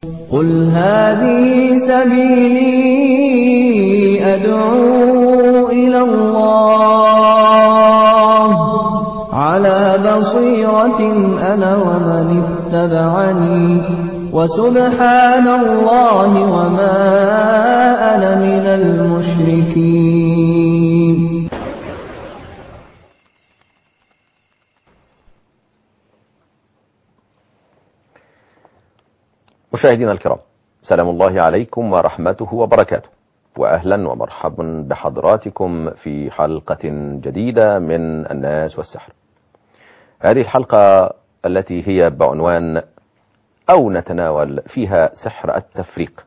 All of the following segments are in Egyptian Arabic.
قل هذه سبيلي أدعو إلى الله على بصيرة أنا ومن اتبعني وسبحان الله وما أنا من المشركين مشاهدينا الكرام سلام الله عليكم ورحمته وبركاته وأهلا ومرحبا بحضراتكم في حلقة جديدة من الناس والسحر هذه الحلقة التي هي بعنوان أو نتناول فيها سحر التفريق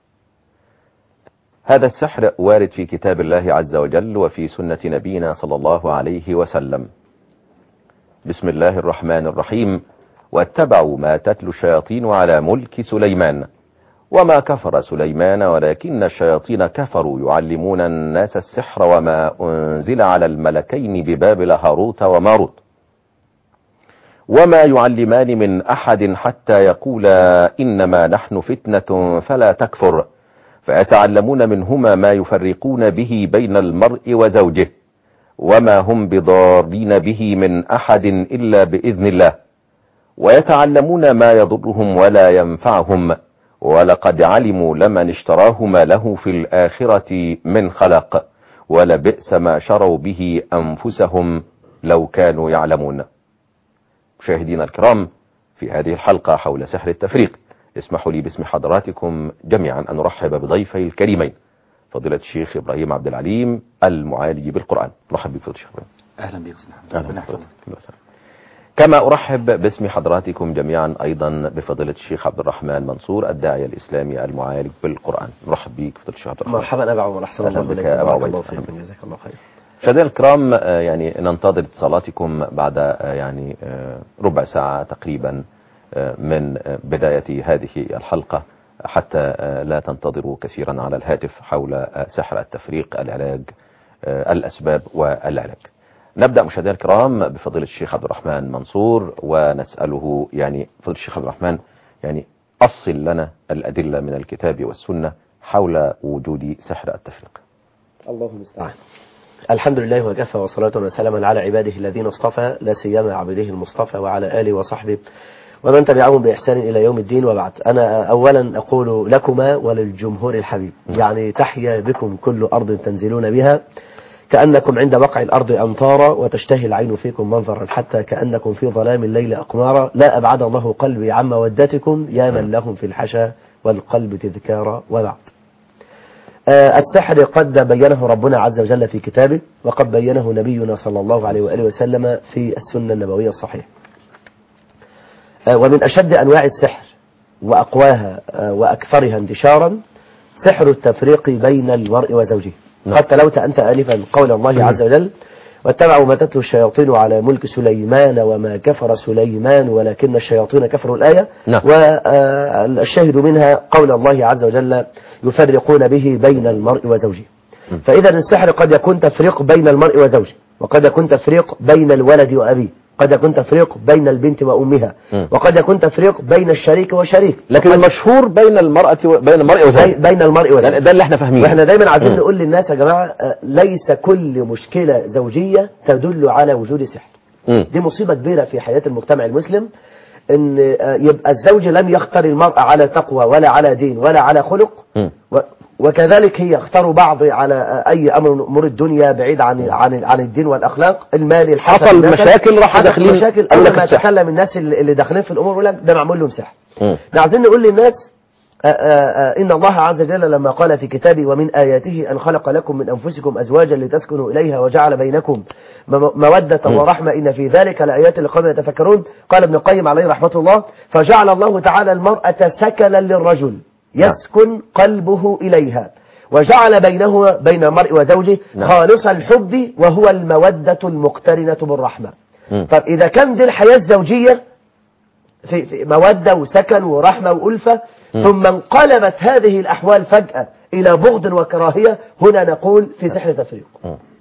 هذا السحر وارد في كتاب الله عز وجل وفي سنة نبينا صلى الله عليه وسلم بسم الله الرحمن الرحيم واتبعوا ما تتلو الشياطين على ملك سليمان وما كفر سليمان ولكن الشياطين كفروا يعلمون الناس السحر وما أنزل على الملكين ببابل هاروت وماروت وما يعلمان من أحد حتى يقولا إنما نحن فتنة فلا تكفر فيتعلمون منهما ما يفرقون به بين المرء وزوجه وما هم بضارين به من أحد إلا بإذن الله ويتعلمون ما يضرهم ولا ينفعهم ولقد علموا لمن اشتراه ما له في الآخرة من خلق ولبئس ما شروا به أنفسهم لو كانوا يعلمون مشاهدينا الكرام في هذه الحلقة حول سحر التفريق اسمحوا لي باسم حضراتكم جميعا أن نرحب بضيفي الكريمين فضيلة الشيخ إبراهيم عبد العليم المعالج بالقرآن مرحب بك فضيلة الشيخ إبراهيم اهلا بك استاذ أهلا ربنا بحضرتك. يحفظك كما أرحب باسم حضراتكم جميعا أيضا بفضيلة الشيخ عبد الرحمن منصور الداعية الإسلامي المعالج بالقرآن مرحب بك فضيلة الشيخ عبد الرحمن مرحبا ابا عمر احسن أهلا الله بك اليك يا أبا بارك عبيد. الله أهلا فيكم بك. جزاك الله خير مشاهدينا الكرام آه، يعني ننتظر اتصالاتكم بعد آه، يعني آه، ربع ساعة تقريبا آه، من آه، بداية هذه الحلقة حتى آه، لا تنتظروا كثيرا على الهاتف حول آه، سحر التفريق العلاج آه، الأسباب والعلاج نبدأ مشاهدينا الكرام بفضيلة الشيخ عبد الرحمن منصور ونسأله يعني فضيلة الشيخ عبد الرحمن يعني أصل لنا الأدلة من الكتاب والسنة حول وجود سحر التفريق الله المستعان الحمد لله وكفى وصلاة وسلاما على عباده الذين اصطفى لا سيما عبده المصطفى وعلى آله وصحبه ومن تبعهم بإحسان إلى يوم الدين وبعد أنا أولا أقول لكما وللجمهور الحبيب يعني تحيا بكم كل أرض تنزلون بها كأنكم عند وقع الأرض أمطارا وتشتهي العين فيكم منظرا حتى كأنكم في ظلام الليل أقمارا لا أبعد الله قلبي عن مودتكم يا من لهم في الحشا والقلب تذكارا وبعد آه، السحر قد بينه ربنا عز وجل في كتابه وقد بينه نبينا صلى الله عليه وآله وسلم في السنة النبوية الصحيحة آه، ومن أشد أنواع السحر وأقواها آه، وأكثرها انتشارا سحر التفريق بين المرء وزوجه نعم. قد تلوت أنت آلفا قول الله عز وجل واتبعوا ما تتلو الشياطين على ملك سليمان وما كفر سليمان ولكن الشياطين كفروا الآية نعم. والشاهد منها قول الله عز وجل يفرقون به بين المرء وزوجه فإذا السحر قد يكون تفريق بين المرء وزوجه وقد يكون تفريق بين الولد وأبيه قد يكون تفريق بين البنت وأمها مم. وقد يكون تفريق بين الشريك وشريك لكن المشهور بين المرأة و... بين المرء بي- وزوجه بين المرء ده, وزوجه ده اللي احنا فاهمينه واحنا دايما عايزين مم. نقول للناس يا جماعة آه، ليس كل مشكلة زوجية تدل على وجود سحر مم. دي مصيبة كبيرة في حياة المجتمع المسلم ان آه، يبقى الزوج لم يختار المرأة على تقوى ولا على دين ولا على خلق مم. و- وكذلك هي اختاروا بعض على آه، اي امر من امور الدنيا بعيد عن عن عن الدين والاخلاق المال الحسن حصل النسب. مشاكل راحوا حدث داخلين مشاكل قالوا اول لك ما السحر. يتكلم الناس اللي اللي داخلين في الامور يقول لك ده معمول لهم سحر مم. احنا عايزين نقول للناس آه، آه، آه، إن الله عز وجل لما قال في كتابه ومن آياته أن خلق لكم من أنفسكم أزواجا لتسكنوا إليها وجعل بينكم م- مودة ورحمة إن في ذلك لآيات لقوم يتفكرون قال ابن القيم عليه رحمة الله فجعل الله تعالى المرأة سكنا للرجل يسكن قلبه إليها وجعل بينه بين المرء وزوجه نعم. خالص الحب وهو المودة المقترنة بالرحمة مم. طب إذا كان دي الحياة الزوجية في في مودة وسكن ورحمة وألفة ثم انقلبت هذه الأحوال فجأة إلى بغض وكراهية هنا نقول في سحر تفريق مم.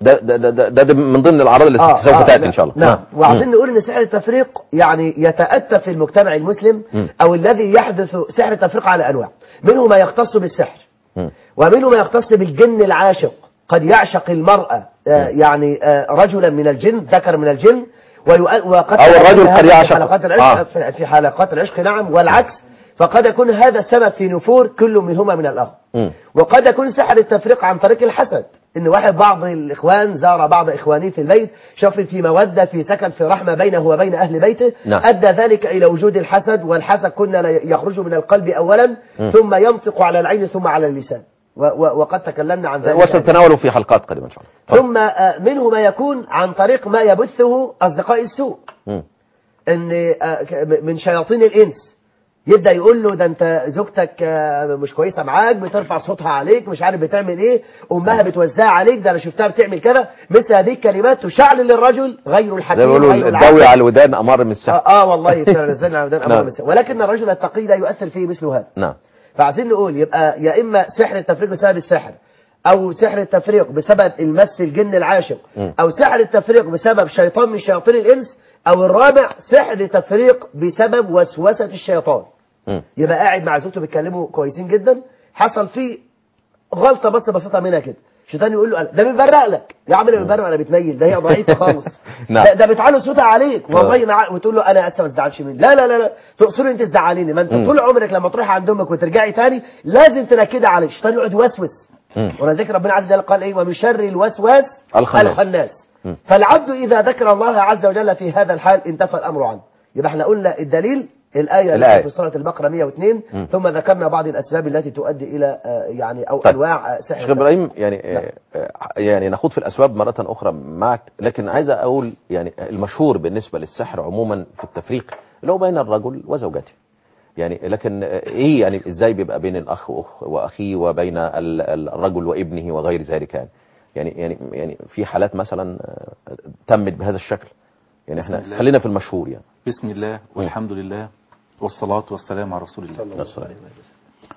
ده ده ده, ده, ده, ده من ضمن الاعراض اللي آه، سوف آه، تاتي لا، ان شاء الله نعم مم. وعايزين نقول ان سحر التفريق يعني يتأتى في المجتمع المسلم مم. او الذي يحدث سحر التفريق على انواع منه ما يختص بالسحر مم. ومنه ما يختص بالجن العاشق قد يعشق المرأة آه، يعني آه، رجلا من الجن ذكر من الجن ويؤ- وقد أو الرجل تكون قد هذا في يعشق. حلقات العشق آه. في- في حلقات العشق نعم والعكس فقد يكون هذا السبب في نفور كل منهما من الآخر مم. وقد يكون سحر التفريق عن طريق الحسد ان واحد بعض الاخوان زار بعض اخوانه في البيت شاف في موده في سكن في رحمه بينه وبين اهل بيته نعم. ادى ذلك الى وجود الحسد والحسد كنا لا يخرج من القلب اولا مم. ثم ينطق على العين ثم على اللسان و و وقد تكلمنا عن ذلك وسنتناوله في حلقات قادمه ان شاء الله اتفضل. ثم آه، منه ما يكون عن طريق ما يبثه اصدقاء السوء مم. ان آه، ك- من شياطين الانس يبدا يقول له ده انت زوجتك آه، مش كويسه معاك بترفع صوتها عليك مش عارف بتعمل ايه امها بتوزعها عليك ده انا شفتها بتعمل كذا مثل هذه الكلمات تشعل للرجل غير زي ما الحكيم بيقولوا غير الدوي العاقل. على الودان امر من السحر آه, اه والله فعلا نزلنا على ودان امر نعم. مساء ولكن الرجل التقي لا يؤثر فيه مثل هذا نعم فعايزين نقول يبقى يا اما سحر التفريق بسبب السحر او سحر التفريق بسبب المس الجن العاشق مم. او سحر التفريق بسبب شيطان من شياطين الانس او الرابع سحر تفريق بسبب وسوسه الشيطان مم. يبقى قاعد مع زوجته بيتكلموا كويسين جدا حصل فيه غلطه بس بسيطه منها كده الشيطان يقول له أنا- ده بيبرق لك يا عم ده بيبرق انا بتنيل ده هي ضعيفه خالص نعم. ده, ده بتعلو صوتها عليك والله مع وتقول له انا اسف ما تزعلش مني لا لا لا لا تقصري انت تزعليني ما انت مم. طول عمرك لما تروحي عند امك وترجعي تاني لازم تنكدي عليك الشيطان يقعد يوسوس مم. ولذلك ربنا عز وجل قال ايه ومن شر الوسواس الخناس. الخناس مم. فالعبد اذا ذكر الله عز وجل في هذا الحال انتفى الامر عنه يبقى احنا قلنا الدليل الآية الآية. التي في سورة البقرة 102 مم. ثم ذكرنا بعض الأسباب التي تؤدي إلى آه، يعني أو طيب. أنواع آه، سحر شيخ ابراهيم يعني آه، آه، يعني نخوض في الاسباب مره اخرى معك لكن عايز اقول يعني المشهور بالنسبه للسحر عموما في التفريق اللي هو بين الرجل وزوجته يعني لكن آه، ايه يعني ازاي بيبقى بين الاخ وأخ- واخيه وبين ال- ال- الرجل وابنه وغير ذلك يعني يعني يعني يعني في حالات مثلا آه، تمت بهذا الشكل يعني احنا بسم الله. خلينا في المشهور يعني بسم الله والحمد لله والصلاة والسلام على رسول الله صلى الله الصلاة. عليه وسلم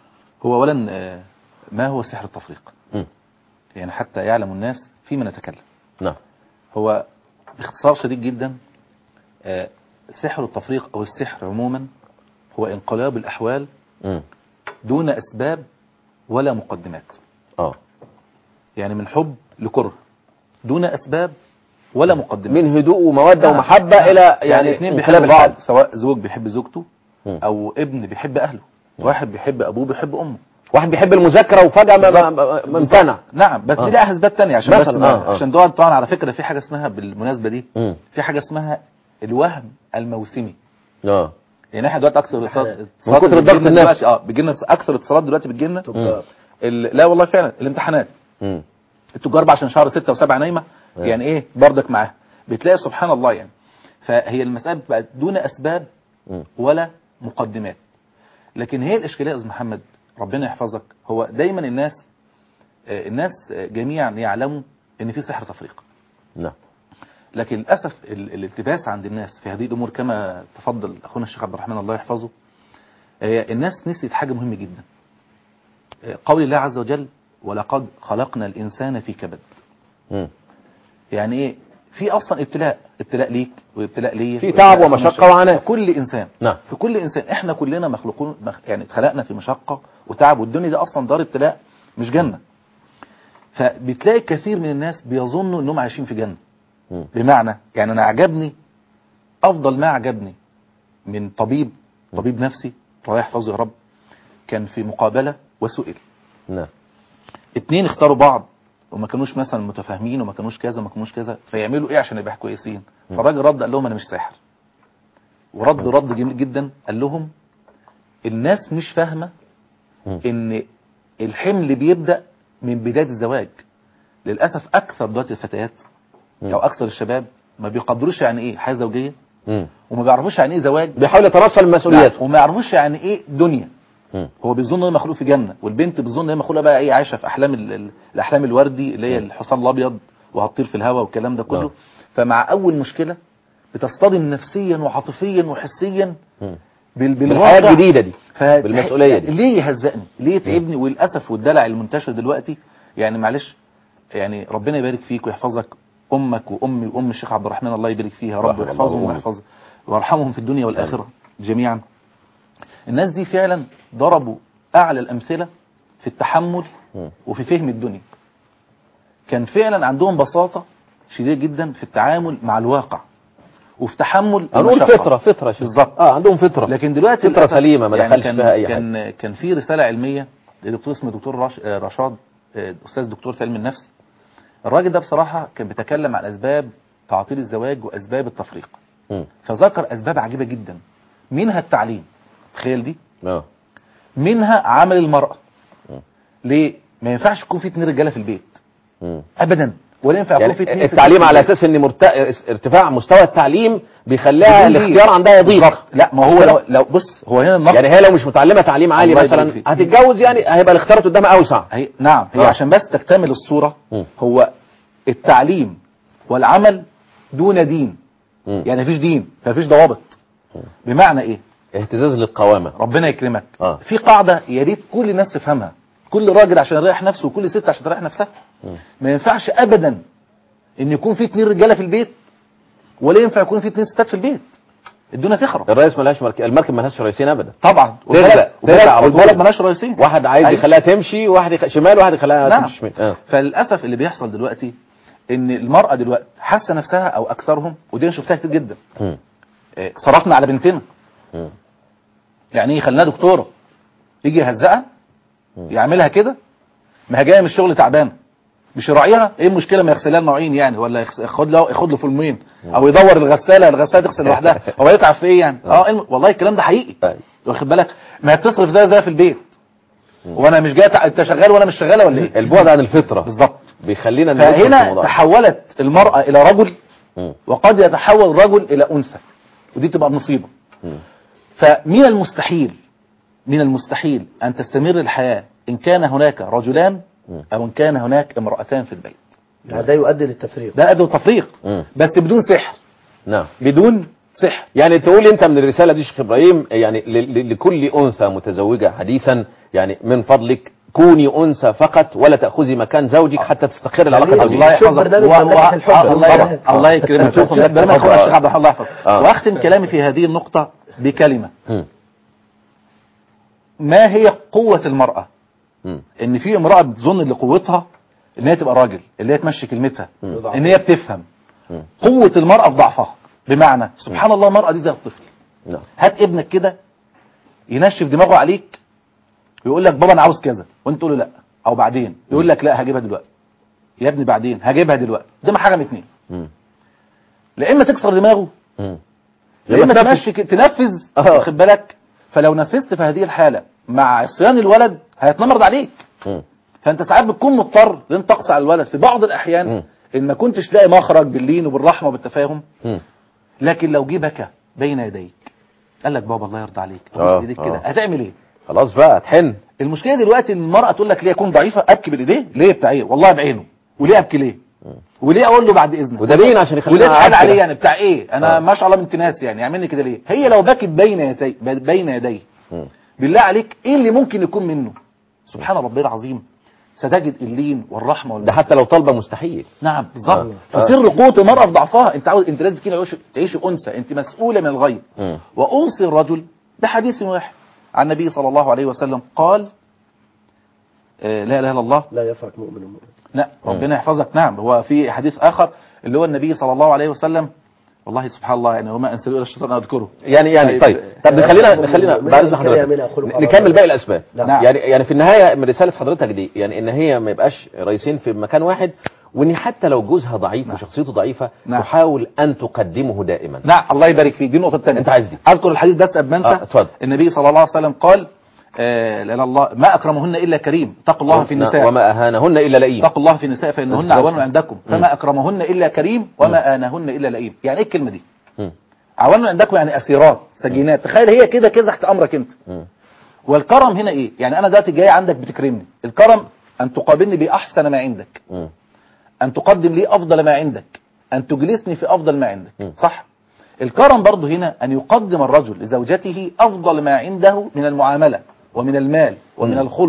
هو أولا آه، ما هو سحر التفريق مم. يعني حتى يعلم الناس فيما نتكلم نعم هو باختصار شديد جدا آه، سحر التفريق أو السحر عموما هو انقلاب الأحوال مم. دون أسباب ولا مقدمات اه يعني من حب لكره دون أسباب ولا مقدمات من هدوء وموده نعم. ومحبه نعم. الى يعني يعني اثنين انقلاب بيحبوا الحال بعض سواء زوج بيحب زوجته مم. أو ابن بيحب أهله واحد بيحب أبوه بيحب أمه واحد بيحب المذاكره وفجاه ما- ما- ما- ما امتنع نعم بس آه. دي لها اسباب تانية عشان بس مثلاً، ما آه، آه. عشان دول طبعا على فكره في حاجه اسمها بالمناسبه دي مم. في حاجه اسمها الوهم الموسمي اه يعني احنا دلوقتي اكثر اتصالات من كتر اللي الضغط بتجيلنا النفسي. دلوقتي اه بيجي لنا اكثر اتصالات دلوقتي بتجي لنا مم. ال- لا والله فعلا الامتحانات مم. التجار بقى عشان شهر ستة وسبعة نايمه أيوة. يعني ايه بردك معاها بتلاقي سبحان الله يعني فهي المساله بتبقى دون اسباب مم. ولا مقدمات لكن هي الاشكاليه يا استاذ محمد ربنا يحفظك هو دايما الناس آه، الناس آه، جميعا يعلموا ان في سحر تفريق نعم لكن للاسف ال- الالتباس عند الناس في هذه الامور كما تفضل اخونا الشيخ عبد الرحمن الله يحفظه آه، الناس نسيت حاجه مهمه جدا آه، قول الله عز وجل ولقد خلقنا الانسان في كبد مم. يعني ايه في اصلا ابتلاء ابتلاء ليك وابتلاء ليا في تعب وابتلاء ومشقة مشقة. وعناء. في كل انسان نعم. في كل انسان احنا كلنا مخلوقون مخ... يعني اتخلقنا في مشقه وتعب والدنيا دي اصلا دار ابتلاء مش جنه فبتلاقي كثير من الناس بيظنوا انهم عايشين في جنه مم. بمعنى يعني انا عجبني افضل ما عجبني من طبيب طبيب نفسي الله يحفظه يا رب كان في مقابله وسئل نعم اتنين اختاروا بعض وما كانوش مثلا متفاهمين وما كانوش كذا وما كانوش كذا فيعملوا ايه عشان يبقى كويسين فالراجل رد قال لهم انا مش ساحر ورد رد جميل جدا قال لهم الناس مش فاهمه مم. ان الحمل بيبدا من بدايه الزواج للاسف اكثر دلوقتي الفتيات مم. او اكثر الشباب ما بيقدروش يعني ايه حياه زوجيه مم. وما بيعرفوش يعني ايه زواج بيحاول يترصل المسؤوليات وما يعرفوش يعني ايه دنيا مم. هو بيظن ان هو مخلوق في جنه والبنت بتظن ان هي مخلوقه بقى ايه عايشه في احلام ال- ال- الاحلام الوردي اللي هي الحصان الابيض وهتطير في الهواء والكلام ده نعم. كله فمع اول مشكله بتصطدم نفسيا وعاطفيا وحسيا مم. بال- بالحياه بالواقع الجديده دي ف... بالمسؤولية دي. ليه يهزقني ليه يتعبني وللاسف والدلع المنتشر دلوقتي يعني معلش يعني ربنا يبارك فيك ويحفظك امك وامي وام الشيخ عبد الرحمن الله يبارك فيها يا رب رحم الله ويحفظهم أمك. ويحفظ ويرحمهم في الدنيا والاخره جميعا الناس دي فعلا ضربوا اعلى الامثله في التحمل مم. وفي فهم الدنيا كان فعلا عندهم بساطه شديده جدا في التعامل مع الواقع وفي تحمل هنقول المشقة. فطره فطره شوف. بالظبط. اه عندهم فطره لكن دلوقتي فطرة للأسف سليمة ما دخلش كان فيها أي كان كان في رسالة علمية لدكتور اسمه دكتور رش... آه، رشاد آه، أستاذ دكتور في علم النفس الراجل ده بصراحة كان بيتكلم عن أسباب تعطيل الزواج وأسباب التفريق مم. فذكر أسباب عجيبة جدا منها التعليم تخيل دي اه منها عمل المرأة ليه ما ينفعش يكون في اتنين رجالة في البيت مم. أبدا ولا ينفع يكون في اتنين يعني ستات التعليم في على البيت. اساس ان مرت... ارتفاع مستوى التعليم بيخليها بدون دين. الاختيار عندها يضيق بالظبط. لا ما هو مش كده؟ لو, لو بص هو هنا النقص يعني هي لو مش متعلمه تعليم عالي الله يبارك مثلا فيك. هتتجوز يعني هيبقى الاختيارات قدامها اوسع هي نعم هي آه. عشان بس تكتمل الصورة مم. هو التعليم والعمل دون دين مم. يعني مفيش دين مفيش ضوابط بمعنى ايه اهتزاز للقوامه ربنا يكرمك آه. في قاعدة يا ريت كل الناس تفهمها كل راجل عشان يريح نفسه وكل ست عشان تريح نفسها ما ينفعش ابدا ان يكون في اتنين رجاله في البيت ولا ينفع يكون في اتنين ستات في البيت الدنيا تخرب الرئيس ملهاش مرك... المركب ملهاش رئيسين ابدا طبعا تغرق تغرق على طول والبلد مالهاش رئيسين واحد عايز أيوة. يخليها تمشي واحد يخ... شمال واحد يخليها نعم. تمشي شمال آه. فللاسف اللي بيحصل دلوقتي ان المراه دلوقتي حاسه نفسها او اكثرهم ودي انا شفتها كتير جدا مم. إيه، صرفنا على بنتنا مم. يعني ايه خليها دكتوره يجي يهزقها يعملها كده ما هي جايه من الشغل تعبانه مش يراعيها ايه المشكله ما يغسلها المواعين يعني ولا يخس- ياخد له ياخد له فيلمين او يدور الغساله الغساله تغسل لوحدها هو يتعب في ايه يعني اه الم- والله الكلام ده حقيقي أيوة. واخد بالك ما هي بتصرف زي زي في البيت وانا مش جاي تع- انت شغال وانا مش شغاله ولا ايه البعد عن الفطره بالظبط بيخلينا ندخل في فهنا الموضوع. تحولت المراه الى رجل مم. وقد يتحول الرجل الى انثى ودي تبقى مصيبه مم. فمن المستحيل من المستحيل أن تستمر الحياة إن كان هناك رجلان أو إن كان هناك امرأتان في البيت يعني ده يؤدي للتفريق ده أدو تفريق مم. بس بدون سحر نعم بدون سحر يعني تقول انت من الرساله دي شيخ ابراهيم يعني ل- ل- لكل انثى متزوجه حديثا يعني من فضلك كوني انثى فقط ولا تاخذي مكان زوجك حتى تستقر العلاقه جميل. الزوجيه الله شوف يحفظك برنامج و- مملكة و- الحب. الله طبعا. يبارك- الله يكرمك شوف مملكة برنامج الحب. اخونا الشيخ عبد الرحمن الله يحفظك آه. واختم كلامي في هذه النقطة بكلمة مم. ما هي قوة المرأة مم. ان في امرأة بتظن ان قوتها ان هي تبقى راجل اللي هي تمشي كلمتها ان هي بتفهم مم. قوة المرأة في ضعفها بمعنى سبحان الله المرأة دي زي الطفل نعم هات ابنك كده ينشف دماغه عليك ويقول لك بابا انا عاوز كذا وانت تقول له لا او بعدين يقول لك لا هجيبها دلوقتي يا ابني بعدين هجيبها دلوقتي ده حاجه من اتنين مم. لا اما تكسر دماغه مم. لا اما تنفذ. تمشي ك- تنفذ آه. واخد بالك فلو نفذت في هذه الحاله مع عصيان الولد هيتنمرض عليك مم. فانت ساعات بتكون مضطر لان تقسى على الولد في بعض الاحيان مم. ان ما كنتش لاقي مخرج باللين وبالرحمه وبالتفاهم مم. لكن لو جه بكى بين يديك قال لك بابا الله يرضى عليك آه، ابوس ايديك كده آه. هتعمل ايه خلاص بقى تحن المشكله دلوقتي ان المراه تقول لك ليه اكون ضعيفه ابكي بالايديه ليه بتاع ايه والله بعينه وليه ابكي ليه وليه اقول له بعد اذنك وده مين عشان يخلينا وليه تحال قاعد عليه كده؟ يعني بتاع ايه انا آه. ما شاء الله بنت ناس يعني يعملني كده ليه هي لو بكت بين يدي بين يديه مم. بالله عليك ايه اللي ممكن يكون منه سبحان ربي العظيم ستجد اللين والرحمه ده والمحبة. حتى لو طالبه مستحيل نعم بالظبط آه. فسر قوه المراه في ضعفها انت عاوز انت لازم كده تعيش تعيش انثى انت مسؤوله من الغيب مم. وانثى الرجل بحديث واحد عن النبي صلى الله عليه وسلم قال آه، لا اله الا الله لا يفرق مؤمن مؤمن لا ربنا يحفظك نعم هو في حديث اخر اللي هو النبي صلى الله عليه وسلم والله سبحان الله يعني وما انسى الا الشيطان اذكره يعني يعني طيب. طيب طب نخلينا من- نخلينا من- بعد اذن من كان يعملها حضرتك خلق نكمل الله. باقي الاسباب نعم. يعني يعني في النهايه من رساله حضرتك دي يعني ان هي ما يبقاش رئيسين في مكان واحد وان حتى لو جوزها ضعيف وشخصيته ضعيفه نعم. تحاول ان تقدمه دائما نعم الله يبارك فيك دي النقطه الثانيه أنت عايز دي. اذكر الحديث ده قبل ما انت آه، اتفضل. النبي صلى الله عليه وسلم قال آه لا لا الله ما اكرمهن الا كريم اتقوا الله في النساء وما اهانهن الا لئيم اتقوا الله في النساء فانهن بس- عوان عندكم فما اكرمهن الا كريم وما انهن الا لئيم يعني ايه الكلمه دي مم. عوان عندكم يعني اسيرات سجينات تخيل هي كده كده تحت امرك انت مم. والكرم هنا ايه يعني انا دلوقتي جاي عندك بتكرمني الكرم ان تقابلني باحسن ما عندك مم. ان تقدم لي افضل ما عندك ان تجلسني في افضل ما عندك م. صح الكرم برضه هنا ان يقدم الرجل لزوجته افضل ما عنده من المعامله ومن المال ومن م. الخلق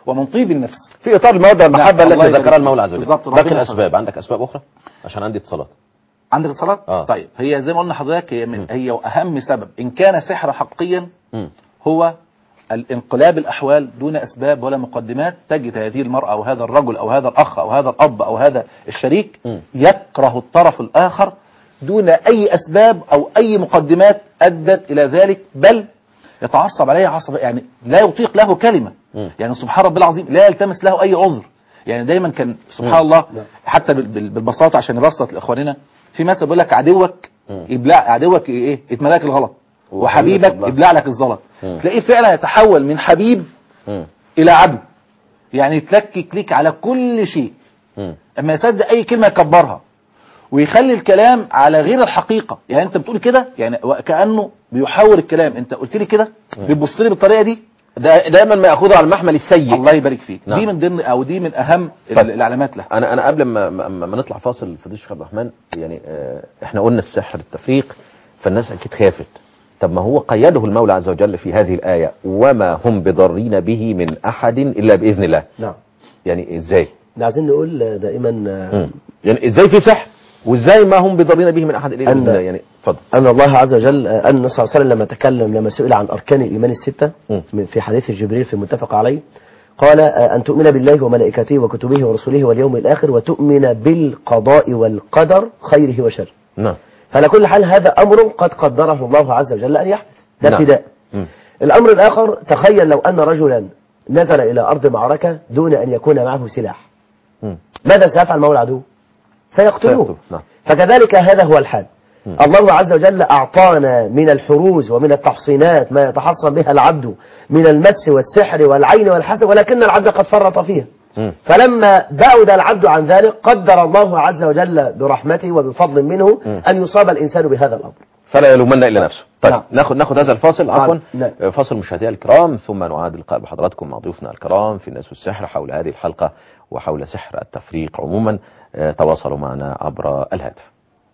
ومن طيب النفس في اطار الموده والمحبه نعم، الله التي يبارك ذكرها فيك. المولى عز وجل بالظبط، باقي ربنا الاسباب عندك اسباب اخرى عشان عندي اتصالات عندك اتصالات آه. طيب هي زي ما قلنا حضرتك هي من هي اهم سبب ان كان سحر حقيا مم. هو الانقلاب الاحوال دون اسباب ولا مقدمات تجد هذه المراه او هذا الرجل او هذا الاخ او هذا الاب او هذا الشريك مم. يكره الطرف الاخر دون اي اسباب او اي مقدمات ادت الى ذلك بل يتعصب عليه عصب يعني لا يطيق له كلمه مم. يعني سبحان ربي العظيم لا يلتمس له اي عذر يعني دايما كان سبحان الله حتى بال- بال- بالبساطه عشان نبسط لاخواننا في مثل بيقول لك عدوك مم. يبلع عدوك ايه يتملاك الغلط وحبيبك وحبيبك يبلع. يبلع لك الزلط مم. تلاقيه فعلا يتحول من حبيب مم. الى عدو يعني يتلكك ليك على كل شيء مم. اما يصدق اي كلمه يكبرها ويخلي الكلام على غير الحقيقه يعني انت بتقول كده يعني كانه بيحاور الكلام انت قلت لي كده بتبص لي بالطريقه دي دا دايما ما ياخذه على المحمل السيء الله يبارك فيك نعم. دي من ضمن او دي من اهم طيب. العلامات له انا انا قبل ما ما, ما نطلع فاصل فضيل الشيخ عبد الرحمن يعني آه احنا قلنا السحر التفريق فالناس اكيد خافت طب ما هو قيده المولى عز وجل في هذه الايه وما هم بضارين به من احد الا باذن الله نعم يعني ازاي؟ احنا عايزين نقول دائما مم. يعني ازاي في سحر وازاي ما هم بضارين به من احد الا باذن أن- الله يعني اتفضل أن الله عز وجل أن النبي صلى الله عليه وسلم لما تكلم لما سئل عن أركان الإيمان الستة م. من- في حديث جبريل في المتفق عليه قال آه، أن تؤمن بالله وملائكته وكتبه ورسله واليوم الآخر وتؤمن بالقضاء والقدر خيره وشره نعم فعلى كل حال هذا أمر قد قدره الله عز وجل أن يحدث ده نعم. ابتداء مم. الأمر الآخر تخيل لو أن رجلا نزل إلى أرض معركة دون أن يكون معه سلاح مم. ماذا سيفعل مولى العدو سيقتلوه سيقتل. نعم فكذلك هذا هو الحال الله عز وجل أعطانا من الحروز ومن التحصينات ما يتحصن بها العبد من المس والسحر والعين والحسد ولكن العبد قد فرط فيها مم. فلما بعد العبد عن ذلك قدر الله عز وجل برحمته وبفضل منه أن يصاب الإنسان بهذا الأمر فلا يلومن الا نفسه طيب نعم. ناخد ناخد هذا الفاصل عفوا نعم. فاصل مشاهدينا الكرام ثم نعاد اللقاء بحضراتكم مع ضيوفنا الكرام في الناس والسحر حول هذه الحلقه وحول سحر التفريق عموما آه، تواصلوا معنا عبر الهاتف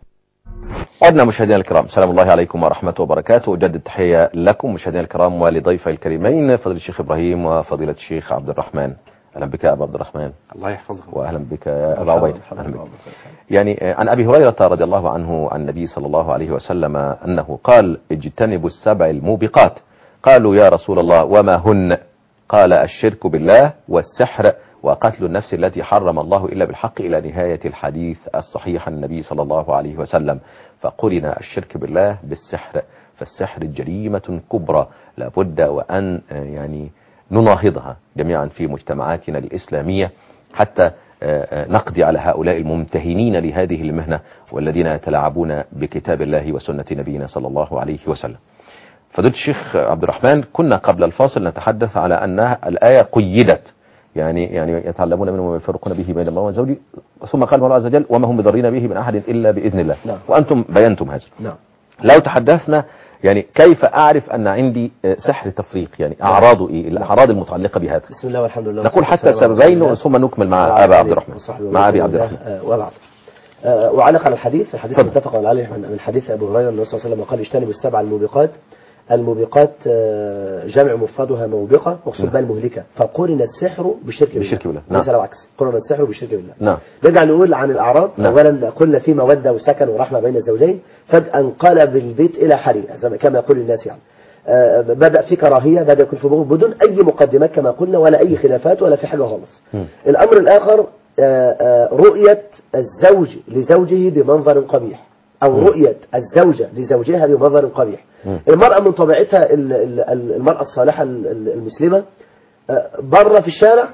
عدنا مشاهدينا الكرام سلام الله عليكم ورحمة وبركاته أجدد تحية لكم مشاهدينا الكرام ولضيفي الكريمين فضيلة الشيخ إبراهيم وفضيلة الشيخ عبد الرحمن أهلا بك يا أبا عبد الرحمن الله يحفظك وأهلا بك يا أبا عبيد أهلا بك يعني آه، عن أبي هريرة رضي الله عنه عن النبي صلى الله عليه وسلم أنه قال اجتنبوا السبع الموبقات قالوا يا رسول الله وما هن قال الشرك بالله والسحر وقتل النفس التي حرم الله إلا بالحق إلى نهاية الحديث الصحيح عن النبي صلى الله عليه وسلم فقرن الشرك بالله بالسحر فالسحر جريمة كبرى لابد وأن آه، يعني نناهضها جميعا في مجتمعاتنا الإسلامية حتى آه، آه، نقضي على هؤلاء الممتهنين لهذه المهنة والذين يتلاعبون بكتاب الله وسنة نبينا صلى الله عليه وسلم فضيلة الشيخ عبد الرحمن كنا قبل الفاصل نتحدث على أنها الآية قيدت يعني يعني يتعلمون منه ما يفرقون به بين المرء وزوجه ثم قال الله عز وجل وما هم بضارين به من أحد إلا بإذن الله نعم. وأنتم بينتم هذا نعم لو تحدثنا يعني كيف أعرف أن عندي آه، سحر تفريق يعني أعراضه إيه الأعراض المتعلقة بهذا بسم الله والحمد لله نقول والصلاة حتى والسلام على السببين رسول الله. ثم نكمل مع وعلى أبا عبد آله الرحمن وصحبه مع أبي ومن عبد والاه. الرحمن آه، وبعد آه، وعلق على الحديث الحديث تفضل. متفق عليه من من حديث ابو هريره النبي صلى الله عليه وسلم قال اجتنبوا السبع الموبقات الموبقات آه، جمع مفردها موبقه مقصود بها المهلكه فقرن السحر بالشرك بالله بالشرك بالله. ليس نعم. له عكس قرن السحر بالشرك بالله نعم نرجع نقول عن الاعراض نعم. اولا قلنا في موده وسكن ورحمه بين الزوجين فجاه انقلب البيت الى حريقه زي ما- كما يقول الناس يعني آه، بدا في كراهيه بدا يكون في بغض بدون اي مقدمات كما قلنا ولا اي خلافات ولا في حاجه خالص مم. الامر الاخر آه، آه، رؤيه الزوج لزوجه بمنظر قبيح او مم. رؤيه الزوجه لزوجها بمنظر قبيح مم. المراه من طبيعتها ال- ال- ال- المراه الصالحه ال- ال- المسلمه آه، بره في الشارع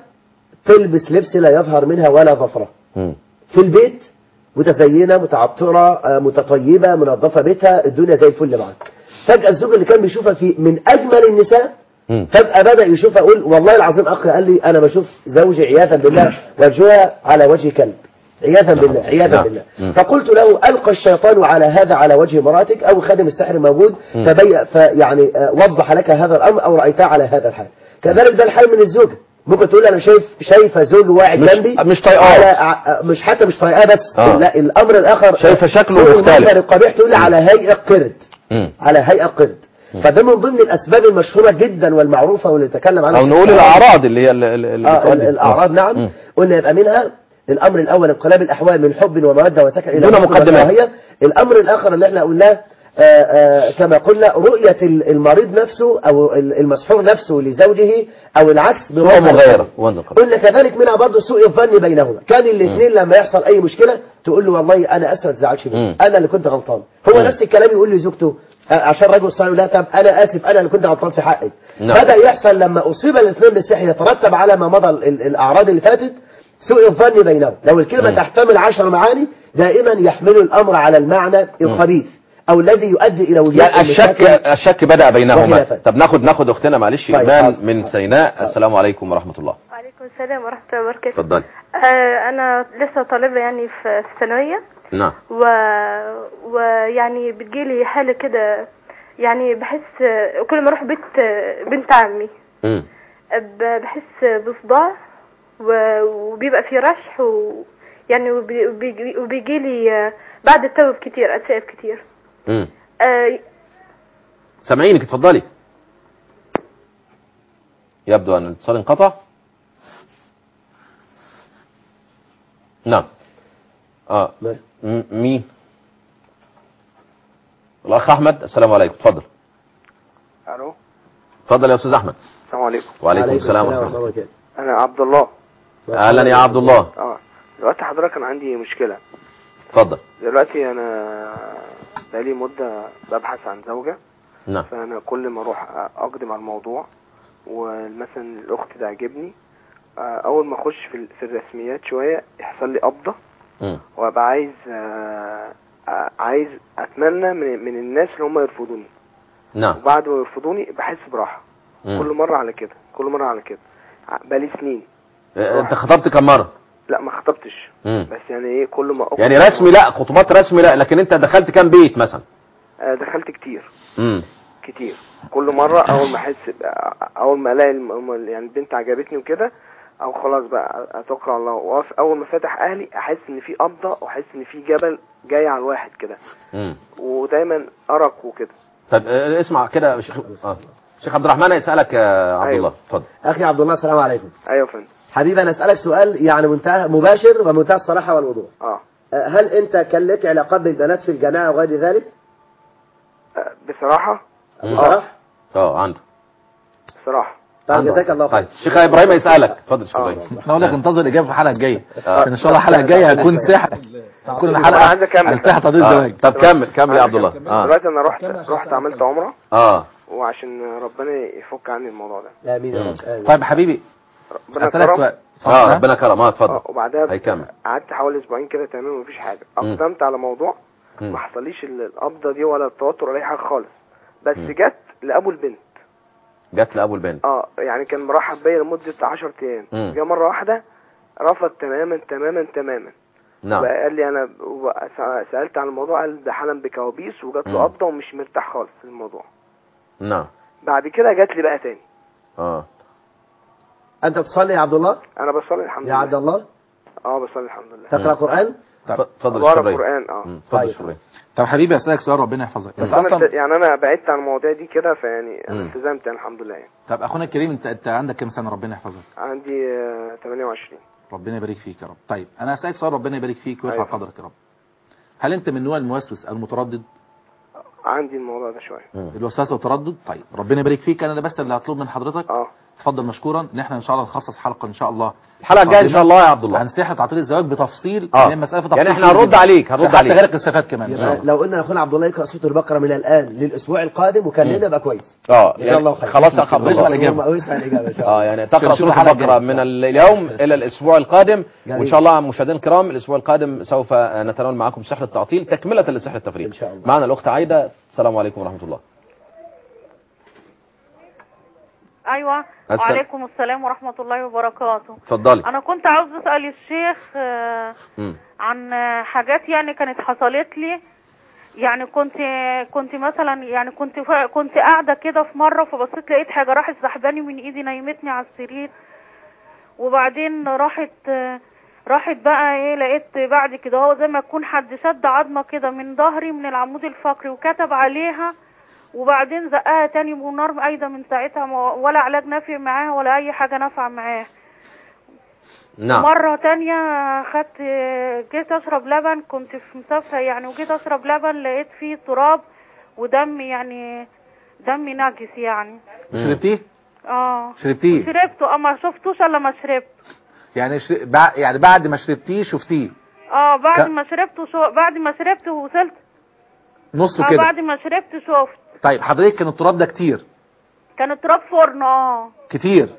تلبس لبس لا يظهر منها ولا ظفره مم. في البيت متزينه متعطره آه، متطيبه منظفه بيتها الدنيا زي الفل معاها فجاه الزوج اللي كان بيشوفها في من اجمل النساء مم. فجاه بدا يشوفها يقول والله العظيم اخ قال لي انا بشوف زوجي عياذا بالله وجهها على وجه كلب عياذا بالله عياذا نعم. بالله مم. فقلت له القى الشيطان على هذا على وجه مراتك او خادم السحر موجود فبي فيعني آه، وضح لك هذا الامر او رايتها على هذا الحال كذلك ده الحال من الزوجه ممكن تقول انا شايف شايفه زوج واقع مش- جنبي مش طايقاه. على ع- مش حتى مش طايقاه بس آه. لا الامر الاخر شايفة شكله سوء مختلف. المنظر القبيح تقول لي على هيئه قرد مم. على هيئه قرد فده من ضمن الاسباب المشهوره جدا والمعروفه واللي تكلم عنها او الشيخ نقول سعد. الاعراض اللي هي اللي اللي آه ال- بتؤدي- الاعراض آه. نعم مم. قلنا يبقى منها الامر الاول انقلاب الاحوال من حب وموده وسكن الى دون حب مقدمات. وكراهية. الامر الاخر اللي احنا قلناه آه، آه، كما قلنا رؤية ال- المريض نفسه أو ال- المسحور نفسه لزوجه أو العكس صورة بوجه مغايرة وانزل قلب. قلنا كذلك منها برضه سوء الظن بينهما كان الاثنين لما يحصل أي مشكلة تقول له والله أنا أسف ما تزعلش مني مم. أنا اللي كنت غلطان هو مم. نفس الكلام يقول لزوجته آه، عشان رجل صالح لا طب أنا آسف أنا اللي كنت غلطان في حقك نعم. بدأ يحصل لما أصيب الاثنين بالسحر يترتب على ما مضى ال- ال- الأعراض اللي فاتت سوء الظن بينهم لو الكلمة مم. تحتمل عشر معاني دائما يحمل الأمر على المعنى الخبيث أو الذي يؤدي إلى وجود يعني الشك المشاكل. الشك بدأ بينهما وخلافات. طب ناخد ناخد اختنا معلش طيب، ايمان حاضر. من سيناء السلام عليكم ورحمة الله وعليكم السلام ورحمة الله وبركاته اتفضلي آه أنا لسه طالبة يعني في في الثانوية نعم و... ويعني بتجيلي حالة كده يعني بحس كل ما أروح بيت بنت عمي مم. ب- بحس بصداع و... وبيبقى في رشح و... يعني وبي... وبيجي... وبيجيلي بعد التوب كتير أتسائب كتير مم. آه سامعينك اتفضلي يبدو ان الاتصال انقطع نعم اه ما- م- مين الاخ احمد السلام عليكم اتفضل الو اتفضل يا استاذ احمد السلام عليكم وعليكم السلام ورحمه الله وبركاته انا عبد الله اهلا يا عبد الله اه دلوقتي حضرتك انا عندي مشكله اتفضل دلوقتي انا بقالي مده ببحث عن زوجه نعم فانا كل ما اروح اقدم على الموضوع ومثلا الاخت تعجبني آه، اول ما اخش في ال- في الرسميات شويه يحصل لي قبضه مم. وابقى عايز آه، آه، عايز اتمنى من من الناس اللي هم يرفضوني نعم وبعد ما يرفضوني بحس براحه مم. كل مره على كده كل مره على كده ع- بقالي سنين اه، انت خطبت كم مره لا ما خطبتش مم. بس يعني ايه كل ما أخرج- يعني رسمي لا خطوبات رسمي لا لكن انت دخلت كام بيت مثلا آه، دخلت كتير امم كتير كل مرة أول ما أحس أول ما ألاقي الم- يعني البنت عجبتني وكده أو خلاص بقى أتوكل على الله وأقف أول ما فاتح أهلي أحس إن في قبضة وأحس إن في جبل جاي على الواحد كده امم ودايما أرق وكده طب اه، اسمع كده يا شيخ اه. شيخ عبد الرحمن يسالك يا عبد أيوة. الله اتفضل أخي عبد الله السلام عليكم أيوة يا فندم حبيبي أنا أسألك سؤال يعني منتهى مباشر ومنتهى الصراحة والوضوح أه آه، هل أنت كان لك علاقات بالبنات في الجامعة وغير ذلك؟ آه، بصراحة مم. بصراحة؟ اه عنده بصراحة طيب عنده. جزاك الله طيب خير شيخ ابراهيم يسالك اتفضل شيخ آه. ابراهيم احنا اقول لك انتظر الاجابه في الحلقه الجايه آه. ان شاء الله الحلقه الجايه هتكون ساحه تكون أنا الحلقه عايز أكمل عن بس. ساحه تضييع آه. الزواج طب كمل كمل يا عبد الله اه دلوقتي أنا رحت رحت عملت عمرة اه وعشان ربنا يفك عني الموضوع ده آمين يا رب آمين. طيب حبيبي ربنا اسالك كرم. سؤال اه اتفضل. ربنا كرم اه اه اتفضل وبعدها هيكمل. قعدت حوالي اسبوعين كده تمام مفيش حاجه مم. اقدمت على موضوع مم. ما حصليش ال- القبضه دي ولا التوتر ولا اي حاجه خالص بس مم. جت لابو البنت جت لابو البنت اه يعني كان مرحب بيا لمده 10 ايام مم. جه مره واحده رفض تماما تماما تماما نعم بقى قال لي انا وبقى سأ- سالت عن الموضوع قال ده حلم بكوابيس وجات له مم. قبضه ومش مرتاح خالص في الموضوع نعم بعد كده جات لي بقى تاني اه أنت تصلي يا عبد الله؟ انا بصلي الحمد يا عبد لله الله اه بصلي الحمد لله تقرأ قرآن؟ اتفضل يا شيخ بقرا ابراهيم قران اه مم. اتفضل يا طيب. شيخ ابراهيم طب حبيبي اسالك سؤال ربنا يحفظك انت انا اصلا يعني انا بعدت عن المواضيع دي كده فيعني مم. انا التزمت يعني الحمد لله يعني طب اخونا الكريم انت انت عندك كام سنه ربنا يحفظك عندي آه، 28 ربنا يبارك فيك يا رب طيب انا اسالك سؤال ربنا يبارك فيك ويرفع أيوة. قدرك يا رب هل انت من نوع الموسوس المتردد عندي الموضوع ده شويه مم. الوسواس والتردد طيب ربنا يبارك فيك انا بس اللي هطلب من حضرتك اه تفضل مشكورا ان احنا ان شاء الله نخصص حلقه ان شاء الله الحلقه الجايه ان شاء الله يا عبد الله عن سياحه تعطيل الزواج بتفصيل اه لأن المساله في تفصيل يعني احنا كبير هنرد جدا. عليك هنرد حتى عليك غيرك استفاد كمان ان شاء يبقى الله لو قلنا لاخونا عبد الله يقرا سوره البقره من الان للاسبوع القادم وكلمنا يبقى كويس اه جزاه الله خير. خلاص يا عبد واسمع الله الإجابة. واسمع الاجابه ان شاء الله اه يعني تقرا شوف سوره الحلقة البقره الجاية. من ال- اليوم الى الاسبوع القادم جميل. وان شاء الله مشاهدينا الكرام الاسبوع القادم سوف نتناول معكم سحر التعطيل تكمله لسحر التفريق إن شاء الله. معنا الاخت عايده السلام عليكم ورحمه الله ايوه السلام. وعليكم السلام ورحمه الله وبركاته اتفضلي انا كنت عاوز اسال الشيخ آه، مم. عن آه، حاجات يعني كانت حصلت لي يعني كنت كنت مثلا يعني كنت ف- كنت قاعده كده في مره فبصيت لقيت حاجه راحت سحباني من ايدي نيمتني على السرير وبعدين راحت آه، راحت بقى ايه لقيت بعد كده هو زي ما يكون حد شد عظمه كده من ظهري من العمود الفقري وكتب عليها وبعدين زقها تاني والنار قايده من ساعتها ما- ولا علاج نافع معاها ولا اي حاجه نافعه معاها نعم مرة تانية خدت جيت أشرب لبن كنت في مسافة يعني وجيت أشرب لبن لقيت فيه تراب ودم يعني دم نجس يعني شربتيه اه شربتيه شربته اما شفتوش الا ما شربت يعني شر... بع... يعني بعد ما شربتيه شفتيه اه بعد ك- ما شربته شو... بعد ما شربت ووصلت نصه اه كده بعد ما شربت شفت طيب حضرتك كان التراب ده كتير كان تراب فرن اه كتير